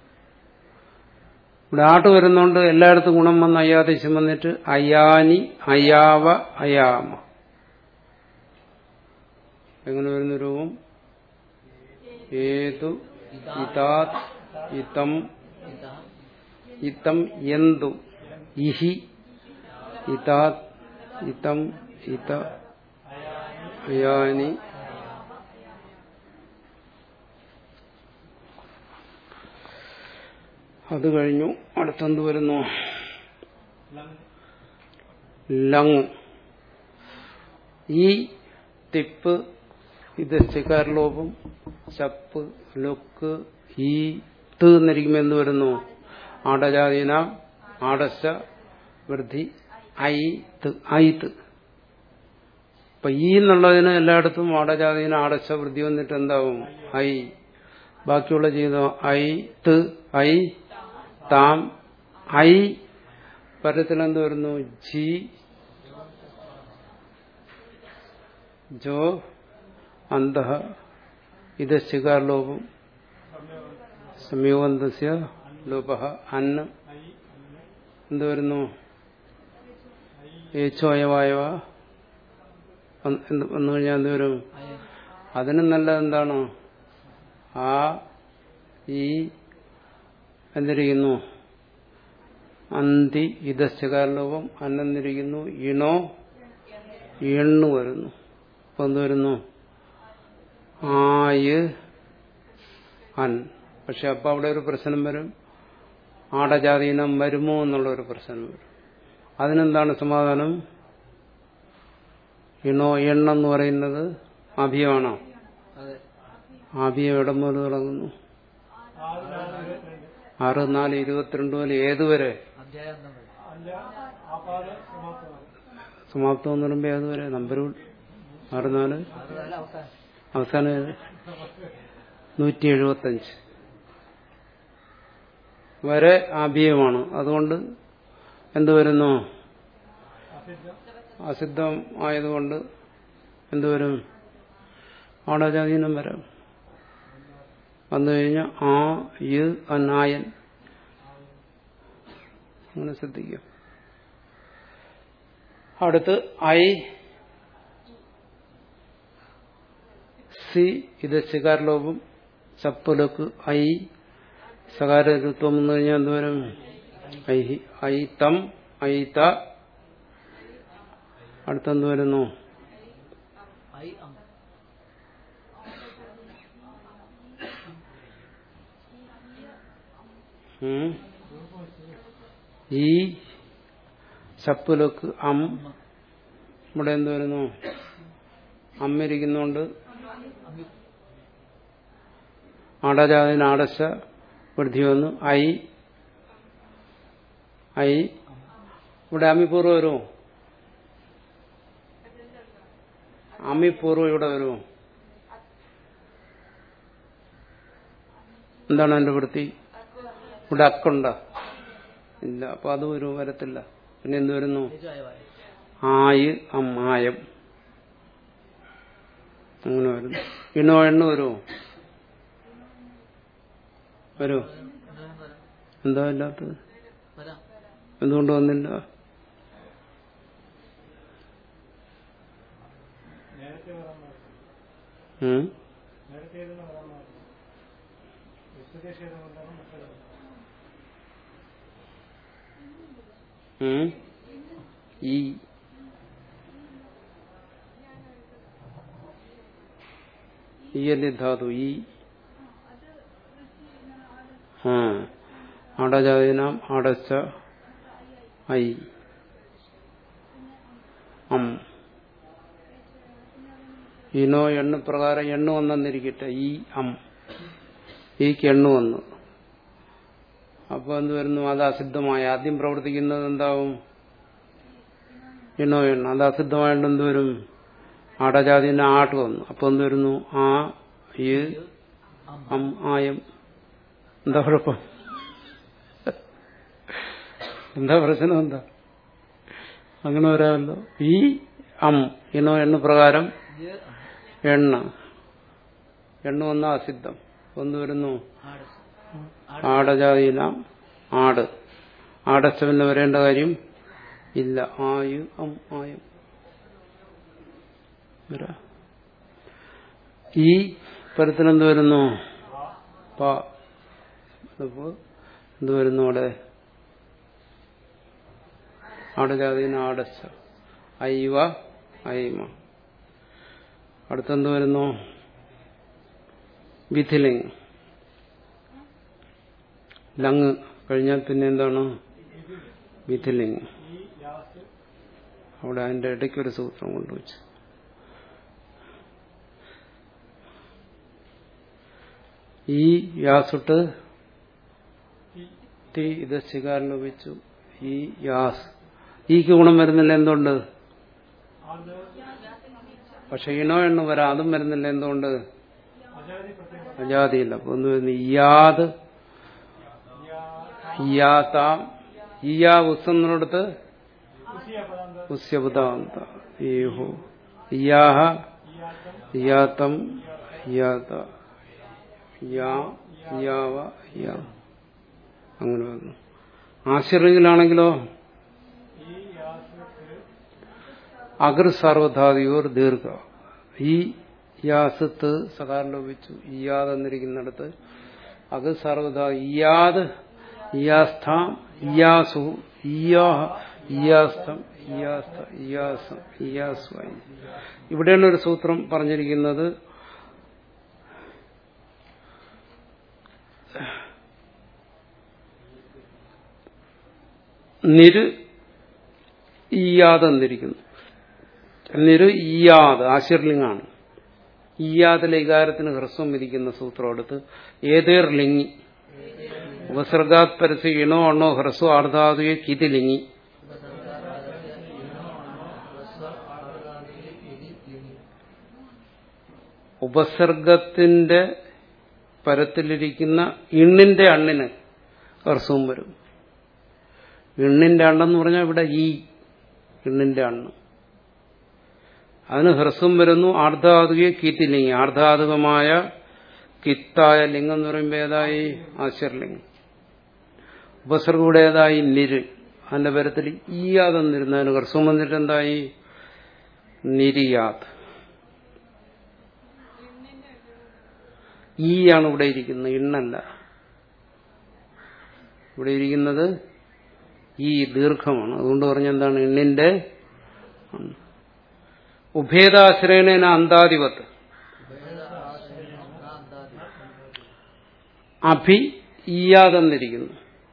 ഇവിടെ ആട്ട് വരുന്നോണ്ട് എല്ലായിടത്തും ഗുണം വന്ന് അയ്യാദേശം വന്നിട്ട് അയാനി അയാവ അയാമ എങ്ങനെ വരുന്ന രൂപം ഏതു ഇതാത് ഇതം ഇതാ ഇതം എന്തു ഇഹി ഇതാത് ഇതം ഇത അയാനി അത് കഴിഞ്ഞു അടുത്തെന്ത് വരുന്നു ലങ് ഈ തിപ്പ് ഇത് ചികാരലോപം ചപ്പ് ലൊക്ക് ഈ ത് എന്നിരിക്കുമ്പോൾ എന്ത് വരുന്നു ആടജാതീന ആടശ വൃദ്ധി ഐ ത് ഐ ത് അപ്പൊ ഈ എന്നുള്ളതിന് എല്ലായിടത്തും ആടജാതീന ആടശ വൃദ്ധി വന്നിട്ട് എന്താവും ഐ ബാക്കിയുള്ള ചെയ്തോ ഐ ത് ഐ താം ഐ പരത്തിൽ എന്ത് വരുന്നു ജി ജോ അന്ത ഇത് ശികാർലോപം സംയോഗന്തസ്യ ലോപ അന്ന് എന്ത് വരുന്നു ഏച്ചോയവായവ വന്നു കഴിഞ്ഞാൽ എന്ത് വരും അയൻ അതിനും നല്ലത് എന്താണ് ആ ഈ എന്തിരിക്കുന്നു അന്തി ഇതശ്ചകാരലോപം അന്നെന്നിരിക്കുന്നു ഇണോ എണ്ണു വരുന്നു അപ്പൊ എന്ത് വരുന്നു ആയ് അൻ പക്ഷെ അപ്പൊ അവിടെ ഒരു പ്രശ്നം വരും ആടജാതീനം വരുമോ എന്നുള്ള ഒരു പ്രശ്നം വരും അതിനെന്താണ് സമാധാനം ഇണോ എണ്ണെന്ന് പറയുന്നത് അഭിയമാണോ അതെ ആഭിയം ഇടം മുതൽ തുടങ്ങുന്നു ആറ് നാല് ഇരുപത്തിരണ്ട് ആറ് നാല് ഇരുപത്തിരണ്ട് മുതൽ ഏതുവരെ അധ്യായം തമ്മിൽ അല്ല ആ പാട് സമാപ്തമാണ് സമാപ്തം എന്ന് പറയുമ്പോൾ ഏതുവരെ നമ്പർ ആറ് നാല് അത് നല്ല അവസാനം അവസാനം ഏത് നൂറ്റി എഴുപത്തഞ്ച് വരെ ആഭിയമാണ് അതുകൊണ്ട് എന്ത് വരുന്നു അസിദ്ധം അസിദ്ധം ആയതുകൊണ്ട് എന്ത് വരും ആടജാതീനം വരാം വന്നു കഴിഞ്ഞാൽ ആ യ് അനായൻ അങ്ങനെ ശ്രദ്ധിക്കുക അടുത്ത് ഐ സി ഇത് ശികാരലോപം ചപ്പലക്ക് ഐ സകാരത്വം എന്ന് കഴിഞ്ഞാൽ എന്തോരം ഐ ഐ തം ഐ ത അടുത്തെന്ത് വരുന്നു ഐ അം ഉം. ഈ ചപ്പലക്ക് അം ഇവിടെ എന്ത് വരുന്നു അമ്മിരിക്കുന്നോണ്ട് അമ്മി ആടജാതിന് ആടശ വൃദ്ധി വന്നു ഐ ഐ ഇവിടെ അമ്മിപൂർവ്വം വരുമോ അമ്മിപൂർവ്വം ഇവിടെ വരുമോ എന്താണ് എന്റെ വൃത്തി ഇവിടെ അക്കുണ്ട ഇല്ല അപ്പൊ അത് ഒരു വരത്തില്ല പിന്നെ എന്ത് വരുന്നു യജായവായ ആയ് അമ്മായം അങ്ങനെ വരുന്നു ഇണോ എണ്ണ വരുമോ വരുമോ എന്തായാലും വരാം എന്താ ഇല്ലാത്തത് വരാം എന്തുകൊണ്ട് വന്നില്ല നേരത്തെ വരാൻ പാടില്ല ഉം? നേരത്തെ ഏതെന്ന് വരാൻ പാടില്ല വിശുദ്ധേശ്വരം കൊണ്ടാണ് മറ്റേത് ഉം? ഈ ഈ അല്ലേ ധാതു ഈ ആ ആടജാതിനാം ആടച്ച ഐ അം ഇനോ എണ്ണ പ്രകാരം എണ്ണ വന്നെന്നിരിക്കട്ടെ ഈ അം ഈക്ക് എണ്ണ വന്നു അപ്പൊ എന്ത് വരുന്നു അത് അസിദ്ധമായി ആദ്യം പ്രവർത്തിക്കുന്നത് എന്താവും ഇണോ എണ്ണ അത് അസിദ്ധമായിട്ട് എന്ത് വരും ആടജാതിന് ആട്ട് വന്നു അപ്പൊ എന്ത് വരുന്നു ആ ഈ അം അം ആയം എന്താ കുഴപ്പം എന്താ പ്രശ്നം എന്താ അങ്ങനെ വരാമല്ലോ ഈ അം ഇനോ എണ്ണ പ്രകാരം ഇത് എണ്ണ എണ്ണ വന്ന അസിദ്ധം ഒന്ന് വരുന്നു ആട് ആടജാതിയിലാം ആട് ആടച്ചവന് വരേണ്ട കാര്യം ഇല്ല ആയു അം ആയും വരാ. ഈ പരത്തിൽ എന്ത് വരുന്നു പ അപ്പോ എന്ത് വരുന്നു അവിടെ ആടജാതിന് ആടച്ച ഐവ ഐമ അടുത്തെന്ത് വരുന്നു വിധിലിംഗ് ലങ് കഴിഞ്ഞാൽ പിന്നെ എന്താണ് വിധിലിംഗ് ഈ യാസ് അവിടെ അതിന്റെ ഇടയ്ക്ക് ഒരു സൂത്രം കൊണ്ടുവച്ചു ഈ യാസുട്ട് തീ ഇത് ശികാരം ലഭിച്ചു ഈ യാസ് ഈക്ക് ഗുണം വരുന്നില്ല എന്തുകൊണ്ട് അത് പക്ഷെ ഇണോ എണ്ണ വരാം അതും വരുന്നില്ല എന്തുകൊണ്ട് അജാതി പ്രത്യേകം അജാതിയില്ല അപ്പൊ ഒന്ന് വരുന്നു ഇയാത് ഇയാത്താം ഇയാ ഉസ്സെന്നിടത്ത് ഉസിയ പദാന്ത ഉസ്യപദാന്ത ഈഹു ഇയാഹ ഇയാത്തം ഇയാത്തം ഇയാത്ത യാ യാവ യാ അങ്ങനെ വന്നു ആശ്രയിലാണെങ്കിലോ ഈ യാസ് അഗർ സർവധാതിയോർ ദീർഘ ഈ യാസത്ത് സകാരം ലോപിച്ചു ഇയാദ് എന്നിരിക്കുന്നിടത്ത് അഗർ സർവധാ ഇയാദ് ഇയാസ്ഥാം ഇയാസു ഇയാഹ ഇയാസ്തം ഇയാസ്ത ഇയാസം ഇയാസ്വായി ഇവിടെയാണ് ഒരു സൂത്രം പറഞ്ഞിരിക്കുന്നത് നിര് ഈയാദ് എന്നിരിക്കുന്നു നിര് ഈയാദ് ആശീർലിംഗാണ് ഈയാദിലെ ഇകാരത്തിന് ഹ്രസ്വം വിധിക്കുന്ന സൂത്രം എടുത്ത് ഏതേർ ലിംഗി ഉപസർഗാത് പരസ്യ ഇണോ അണ്ണോ ഹ്രസ്വ ആർദ്ധാതുയെ കിതിലിംഗി ഉപസർഗത്തിന്റെ പരത്തിലിരിക്കുന്ന ഇണ്ണിന്റെ അണ്ണിന് ഹ്രസ്വം വരും ഇണ്ണിന്റെ അണ്ണെന്ന് പറഞ്ഞാൽ ഇവിടെ ഈ ഇണ്ണിന്റെ അണ്ണ് അതിന് ഹ്രസ്വം വരുന്നു ആർദ്ധാതുകയെ കീറ്റിലിംഗി ആർദ്ധാതുകമായ കിത്തായ ലിംഗം എന്ന് പറയുമ്പോൾ ഏതായി ആശ്വരലിംഗം ഉപസർഗയുടെ ഏതായി നിര് അതിന്റെ പരത്തിൽ ഈയാതെന്നിരുന്നു അതിന് ഹ്രസ്വം വന്നിട്ട് എന്തായി നിരിയാത് ഈയാണ് ഇവിടെ ഇരിക്കുന്നത് ഇണ്ണല്ല ഇവിടെ ഇരിക്കുന്നത് ഈ ദീർഘമാണ് അതുകൊണ്ട് പറഞ്ഞെന്താണ് ഇണ്ണിന്റെ ഉഭേദാശ്രയണേന അന്താധിപത്ത് അഭി ഈയാതെന്നിരിക്കുന്നു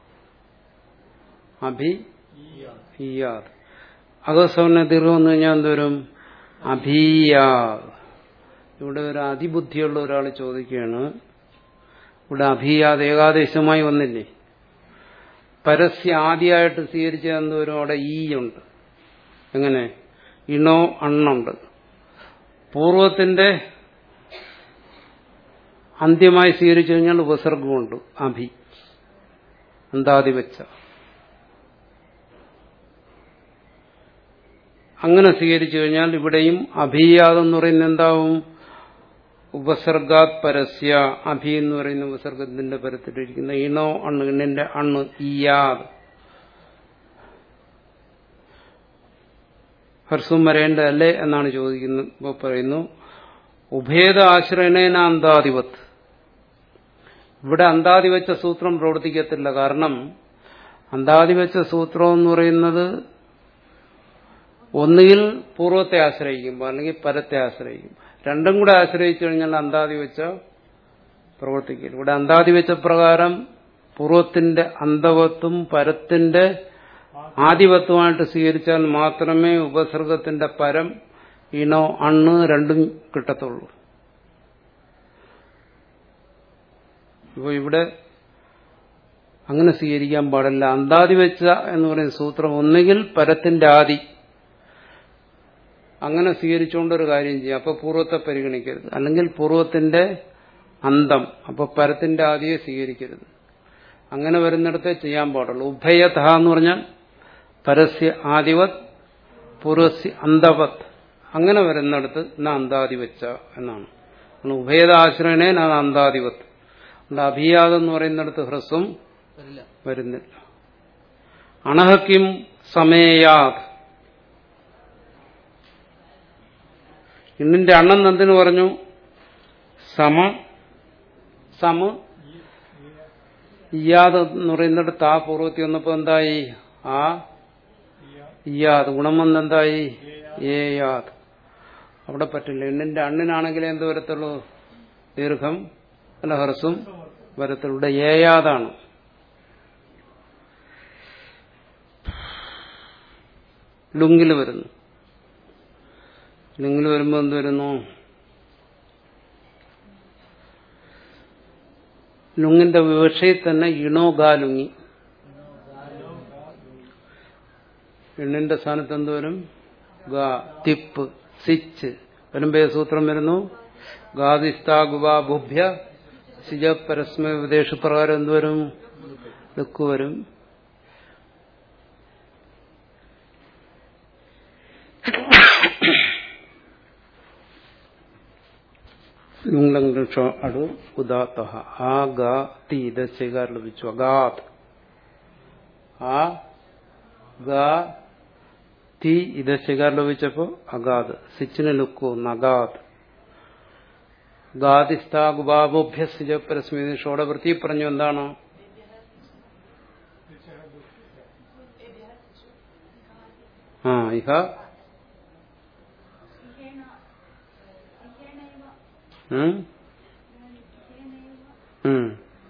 അഭി ഈയാദ് അകസ്വന ദീർഘം വന്നു കഴിഞ്ഞാൽ എന്തോരും അഭീയാദ് ഇവിടെ ഒരു അതിബുദ്ധിയുള്ള ഒരാൾ ചോദിക്കുകയാണ് ഇവിടെ അഭീയാദ് ഏകാദേശമായി വന്നില്ലേ പരസ്യ ആദ്യമായിട്ട് സ്വീകരിച്ച എന്തോരും അവിടെ ഈ ഉണ്ട് എങ്ങനെ ഇണോ അണ്ണുണ്ട് പൂർവത്തിന്റെ അന്ത്യമായി സ്വീകരിച്ചു കഴിഞ്ഞാൽ ഉപസർഗമുണ്ട് അഭി അന്താതിവച്ച അങ്ങനെ സ്വീകരിച്ചു കഴിഞ്ഞാൽ ഇവിടെയും അഭീയാതെന്ന് പറയുന്നത് എന്താവും ഉപസർഗാത് പരസ്യ അഭി എന്ന് പറയുന്ന ഉപസർഗത്തിന്റെ പരത്തിലിരിക്കുന്ന ഇണോ അണ്ണ് ഇണ്ണിന്റെ അണ്ണ് ഇയാത് ഹർസും വരേണ്ടതല്ലേ എന്നാണ് ചോദിക്കുന്നത് പറയുന്നു ഉഭേദ ആശ്രയണേന അന്താധിപത്ത് ഇവിടെ അന്താധിവച്ച സൂത്രം പ്രവർത്തിക്കത്തില്ല കാരണം അന്താധിവച്ച സൂത്രം എന്ന് പറയുന്നത് ഒന്നുകിൽ പൂർവത്തെ ആശ്രയിക്കുമ്പോൾ അല്ലെങ്കിൽ പരത്തെ ആശ്രയിക്കും രണ്ടും കൂടെ ആശ്രയിച്ചു കഴിഞ്ഞാൽ അന്താധിവച്ച പ്രവർത്തിക്കില്ല ഇവിടെ അന്താധിവച്ച പ്രകാരം പൂർവത്തിന്റെ അന്തവത്വം പരത്തിന്റെ ആധിപത്യമായിട്ട് സ്വീകരിച്ചാൽ മാത്രമേ ഉപസർഗത്തിന്റെ പരം ഇണോ അണ്ണ് രണ്ടും കിട്ടത്തുള്ളൂ ഇപ്പോൾ ഇവിടെ അങ്ങനെ സ്വീകരിക്കാൻ പാടില്ല അന്താതി വെച്ച എന്ന് പറയുന്ന സൂത്രം ഒന്നുകിൽ പരത്തിന്റെ ആദി അങ്ങനെ സ്വീകരിച്ചുകൊണ്ടൊരു കാര്യം ചെയ്യാം അപ്പൊ പൂർവ്വത്തെ പരിഗണിക്കരുത് അല്ലെങ്കിൽ പൂർവ്വത്തിന്റെ അന്തം അപ്പൊ പരത്തിന്റെ ആദിയെ സ്വീകരിക്കരുത് അങ്ങനെ വരുന്നിടത്തെ ചെയ്യാൻ പാടുള്ളൂ ഉഭയത എന്ന് പറഞ്ഞാൽ പരസ്യ ആദിവത് പൂർവസി അന്തവത് അങ്ങനെ വരുന്നിടത്ത് ന അന്താതി വെച്ച എന്നാണ് ആണ് ഉഭയതാശ്രയണേ ന അന്താതിവത്ത് അതുകൊണ്ട് അഭിയാതം എന്ന് പറയുന്നിടത്ത് ഹ്രസ്വം വരില്ല വരുന്നില്ല അണഹക്കിം സമേയാത് ഇന്നിന്റെ അണ്ണൻ എന്തിനു പറഞ്ഞു സമ സമ ഇയാത് എന്ന് പറയുന്നിടത്ത് ആ പൂർവ്വത്തി വന്നപ്പോ എന്തായി ആ ഇയാത് ഗുണം വന്ന് എന്തായി ഏയാത് അവിടെ പറ്റില്ല എണ്ണിന്റെ അണ്ണിനാണെങ്കിലേ എന്ത് വരത്തുള്ളൂ ദീർഘം അല്ല ഹ്രസ്വം വരത്തുള്ളൂ ഇവിടെ ഏയാതാണ് ലുങ്ങിൽ വരുന്നു ലുങ്ങിൽ വരുമ്പോൾ എന്ത് വരുന്നു ലുങ്ങിന്റെ വിവക്ഷയിൽ തന്നെ ഇണോ ഗാലുങ്ങി എണ്ണിന്റെ സ്ഥാനത്ത് എന്ത് വരും ഗാ തിപ്പ് സിച്ച് വരുമ്പോ സൂത്രം വരുന്നു ഗാദിസ്താഗുബ ബുഭ്യ സിജ പരസ്മ വിദേശ പ്രകാരം എന്തുവരും ലുക്ക് വരും ലുങ്ലക്ഷ അടു ഉദാത്ത ആ ഗാ തി ദശകാർ ലഭിച്ചു അഗാത് ആ ഗാ തി ഇദശകാർ ലഭിച്ചപ്പോ അഗാത് സിച്ചിന് ലുക്കു നഗാത് ഗാദിസ്ഥാഗുബാബോഭ്യസിജ പരസ്മി ഷോടവൃത്തി പറഞ്ഞു എന്താണ് ആ ഇഹ ഉം? ഉം.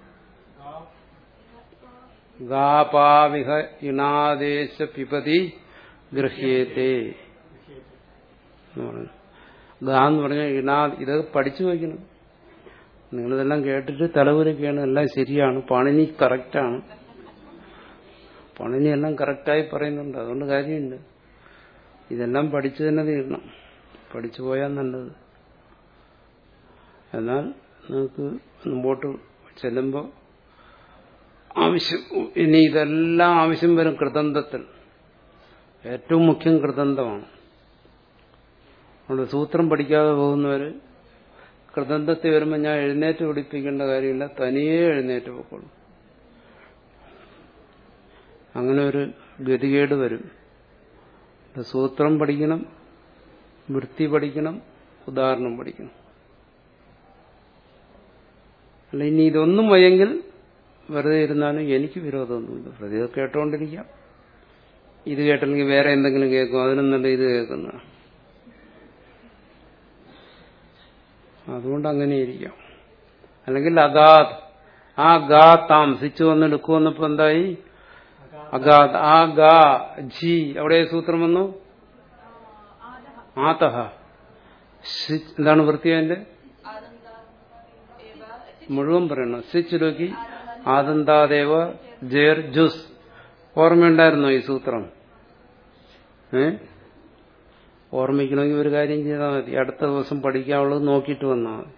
ഗാപാവിഹ ഇണാദേശ പിപതി ഗൃഹ്യേത്തെ എന്ന് പറഞ്ഞു ഗാ എന്ന് പറഞ്ഞാൽ ഇണാ ഇത് പഠിച്ചു വയ്ക്കണം നിങ്ങളിതെല്ലാം കേട്ടിട്ട് തലവരൊക്കെയാണ് എല്ലാം ശരിയാണ് പണിനി കറക്റ്റാണ് പണിനി എല്ലാം കറക്റ്റായി പറയുന്നുണ്ട് അതുകൊണ്ട് കാര്യമുണ്ട് ഇതെല്ലാം പഠിച്ചു തന്നെ തീരണം പഠിച്ചു പോയാൽ നല്ലത് എന്നാൽ നിങ്ങൾക്ക് മുമ്പോട്ട് ചെല്ലുമ്പോൾ ആവശ്യം ഇനി ഇതെല്ലാം ആവശ്യം വരും കൃതന്തത്തിൽ ഏറ്റവും മുഖ്യം കൃതന്തമാണ് അതുകൊണ്ട് സൂത്രം പഠിക്കാതെ പോകുന്നവർ കൃതന്തത്തിൽ വരുമ്പോൾ ഞാൻ എഴുന്നേറ്റ് പിടിപ്പിക്കേണ്ട കാര്യമില്ല തനിയെ എഴുന്നേറ്റ് പോക്കോളൂ അങ്ങനെ ഒരു ഗതികേട് വരും സൂത്രം പഠിക്കണം വൃത്തി പഠിക്കണം ഉദാഹരണം പഠിക്കണം അല്ല ഇനി ഇതൊന്നും വയ്യെങ്കിൽ വെറുതെ ഇരുന്നാലും എനിക്ക് വിരോധമൊന്നുമില്ല വെറുതെ ഇത് കേട്ടോണ്ടിരിക്കാം ഇത് കേട്ടില്ലെങ്കിൽ വേറെ എന്തെങ്കിലും കേൾക്കും അതിനും നല്ല ഇത് കേൾക്കുന്ന അതുകൊണ്ട് അങ്ങനെ ഇരിക്കാം അല്ലെങ്കിൽ അഗാത് ആ ഗാ താമസിച്ചു വന്ന് ലുക്ക് വന്നപ്പോ എന്തായി അഗാത് ആ ഗാ ജി അവിടെ സൂത്രം വന്നു ആതഹ എന്താണ് വൃത്തി അതിന്റെ മുഴുവൻ പറയണം സ്വിച്ചിലോക്കി ആദന്താദേവ ജേർ ജുസ് ഓർമ്മയുണ്ടായിരുന്നോ ഈ സൂത്രം ഏ ഓർമ്മിക്കണമെങ്കിൽ ഒരു കാര്യം ചെയ്താൽ മതി അടുത്ത ദിവസം പഠിക്കാനുള്ളത് നോക്കിയിട്ട് വന്നാൽ മതി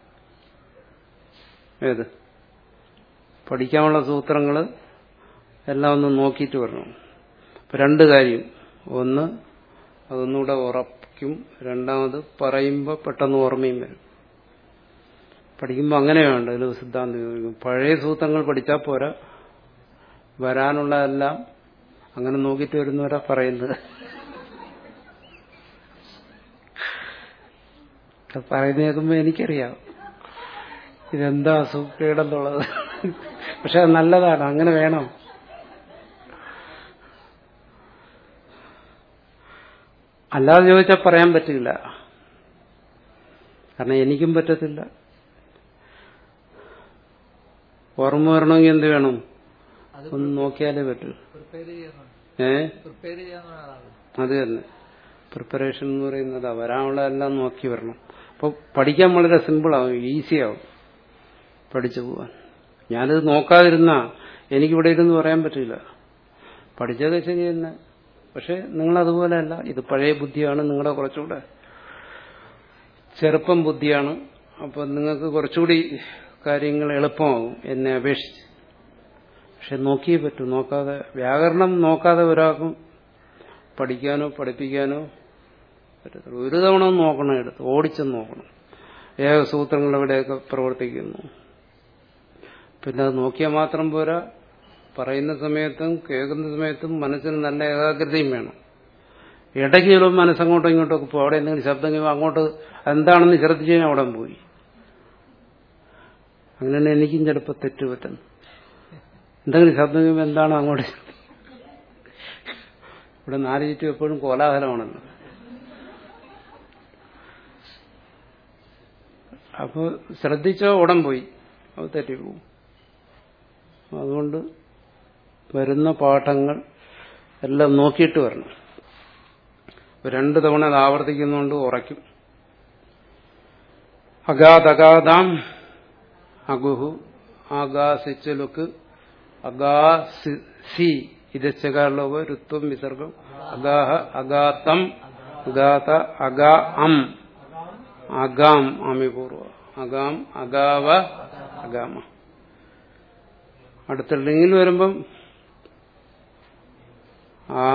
ഏത് പഠിക്കാനുള്ള സൂത്രങ്ങൾ എല്ലാം ഒന്ന് നോക്കിയിട്ട് വരണം അപ്പൊ രണ്ട് കാര്യം ഒന്ന് അതൊന്നുകൂടെ ഉറപ്പിക്കും രണ്ടാമത് പറയുമ്പോൾ പെട്ടെന്ന് ഓർമ്മയും വരും പഠിക്കുമ്പോൾ അങ്ങനെ വേണ്ട ഇതിൽ സിദ്ധാന്തം പഴയ സൂത്രങ്ങൾ പഠിച്ചാൽ പോരാ വരാനുള്ളതെല്ലാം അങ്ങനെ നോക്കിയിട്ട് വരുന്നവരാ പറയുന്നത് പറയുന്ന കേൾക്കുമ്പോൾ എനിക്കറിയാം ഇതെന്താ സൂക്കേടെന്നുള്ളത് പക്ഷെ അത് നല്ലതാണ് അങ്ങനെ വേണം അല്ലാതെ ചോദിച്ചാൽ പറയാൻ പറ്റില്ല കാരണം എനിക്കും പറ്റത്തില്ല ഓർമ്മ വരണമെങ്കിൽ എന്ത് വേണം അത് ഒന്ന് നോക്കിയാലേ പറ്റൂ പ്രിപ്പയർ ചെയ്യുന്നുണ്ട് ഏ പ്രിപ്പയർ ചെയ്യാന്ന് ആളാണ് അത് തന്നെ പ്രിപ്പറേഷൻ എന്ന് പറയുന്നത് വരാനുള്ളതെല്ലാം നോക്കി വരണം അപ്പോൾ പഠിക്കാൻ വളരെ സിമ്പിളാവും ഈസിയാവും പഠിച്ചു പോവാൻ ഞാനിത് നോക്കാതിരുന്ന എനിക്കിവിടെ ഇരുന്ന് പറയാൻ പറ്റില്ല പഠിച്ചത് ശരി തന്നെ പക്ഷെ നിങ്ങളതുപോലെയല്ല ഇത് പഴയ ബുദ്ധിയാണ് നിങ്ങളുടെ കുറച്ചുകൂടെ ചെറുപ്പം ബുദ്ധിയാണ് അപ്പൊ നിങ്ങൾക്ക് കുറച്ചുകൂടി കാര്യങ്ങൾ എളുപ്പമാകും എന്നെ അപേക്ഷിച്ച് പക്ഷെ നോക്കിയേ പറ്റൂ നോക്കാതെ വ്യാകരണം നോക്കാതെ ഒരാൾക്കും പഠിക്കാനോ പഠിപ്പിക്കാനോ പറ്റത്തുള്ളൂ ഒരു തവണ ഒന്ന് നോക്കണം എടുത്ത് ഓടിച്ചെന്ന് നോക്കണം ഏകസൂത്രങ്ങൾ എവിടെയൊക്കെ പ്രവർത്തിക്കുന്നു പിന്നെ അത് നോക്കിയാൽ മാത്രം പോരാ പറയുന്ന സമയത്തും കേൾക്കുന്ന സമയത്തും മനസ്സിന് നല്ല ഏകാഗ്രതയും വേണം ഇടയ്ക്ക് ചിലപ്പോൾ മനസ്സങ്ങോട്ടും ഇങ്ങോട്ടൊക്കെ പോകും അവിടെ എന്തെങ്കിലും ശബ്ദം കേൾക്കുമ്പോൾ അങ്ങോട്ട് എന്താണെന്ന് ശ്രദ്ധിച്ചു കഴിഞ്ഞാൽ അവിടെ പോയി അങ്ങനെ എനിക്കും ചിലപ്പോൾ തെറ്റ് പറ്റുന്നു എന്തെങ്കിലും ശബ്ദം കേൾക്കുമ്പോൾ എന്താണ് അങ്ങോട്ട് ഇവിടെ നാല് ചുറ്റും എപ്പോഴും കോലാഹലമാണല്ലോ അപ്പോൾ ശ്രദ്ധിച്ചോ ഉടൻ പോയി അത് തെറ്റിപ്പോവും അതുകൊണ്ട് വരുന്ന പാഠങ്ങൾ എല്ലാം നോക്കിയിട്ട് വരണം രണ്ടു തവണ അത് ആവർത്തിക്കുന്നുകൊണ്ട് ഉറയ്ക്കും അഗാധഗാധാം അഗുഹു ആകാശിച്ചലുക്ക് അഗാസി ഇതച്ചകാരലോക രുത്വം വിസർഗം അഗാഹ അഗാത്തം അഗാത അഗാ അം അഗാം ആമിപൂർവ അഗാം അഗാവ അഗാമ അടുത്ത ലിംഗിൽ വരുമ്പം ആ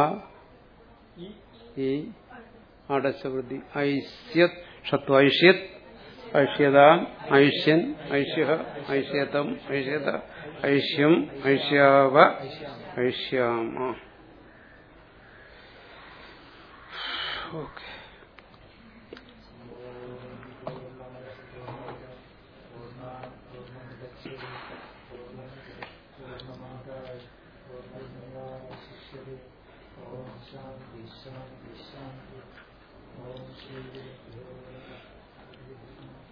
ഈ അടശവൃത്തി ഐസ്യത് ഷത്വ ഐഷ്യത് ഐഷ്യതാം ഐഷ്യൻ ഐഷ്യ ഐഷ്യതം ഐഷ്യത ഐഷ്യം ഐഷ്യാവ ഐഷ്യാമ ഓക്കെ ശാന്തി ശാന്തി ശാന്തി ഓം ശ്രീ ഗുരുഭ്യോ നമഃ.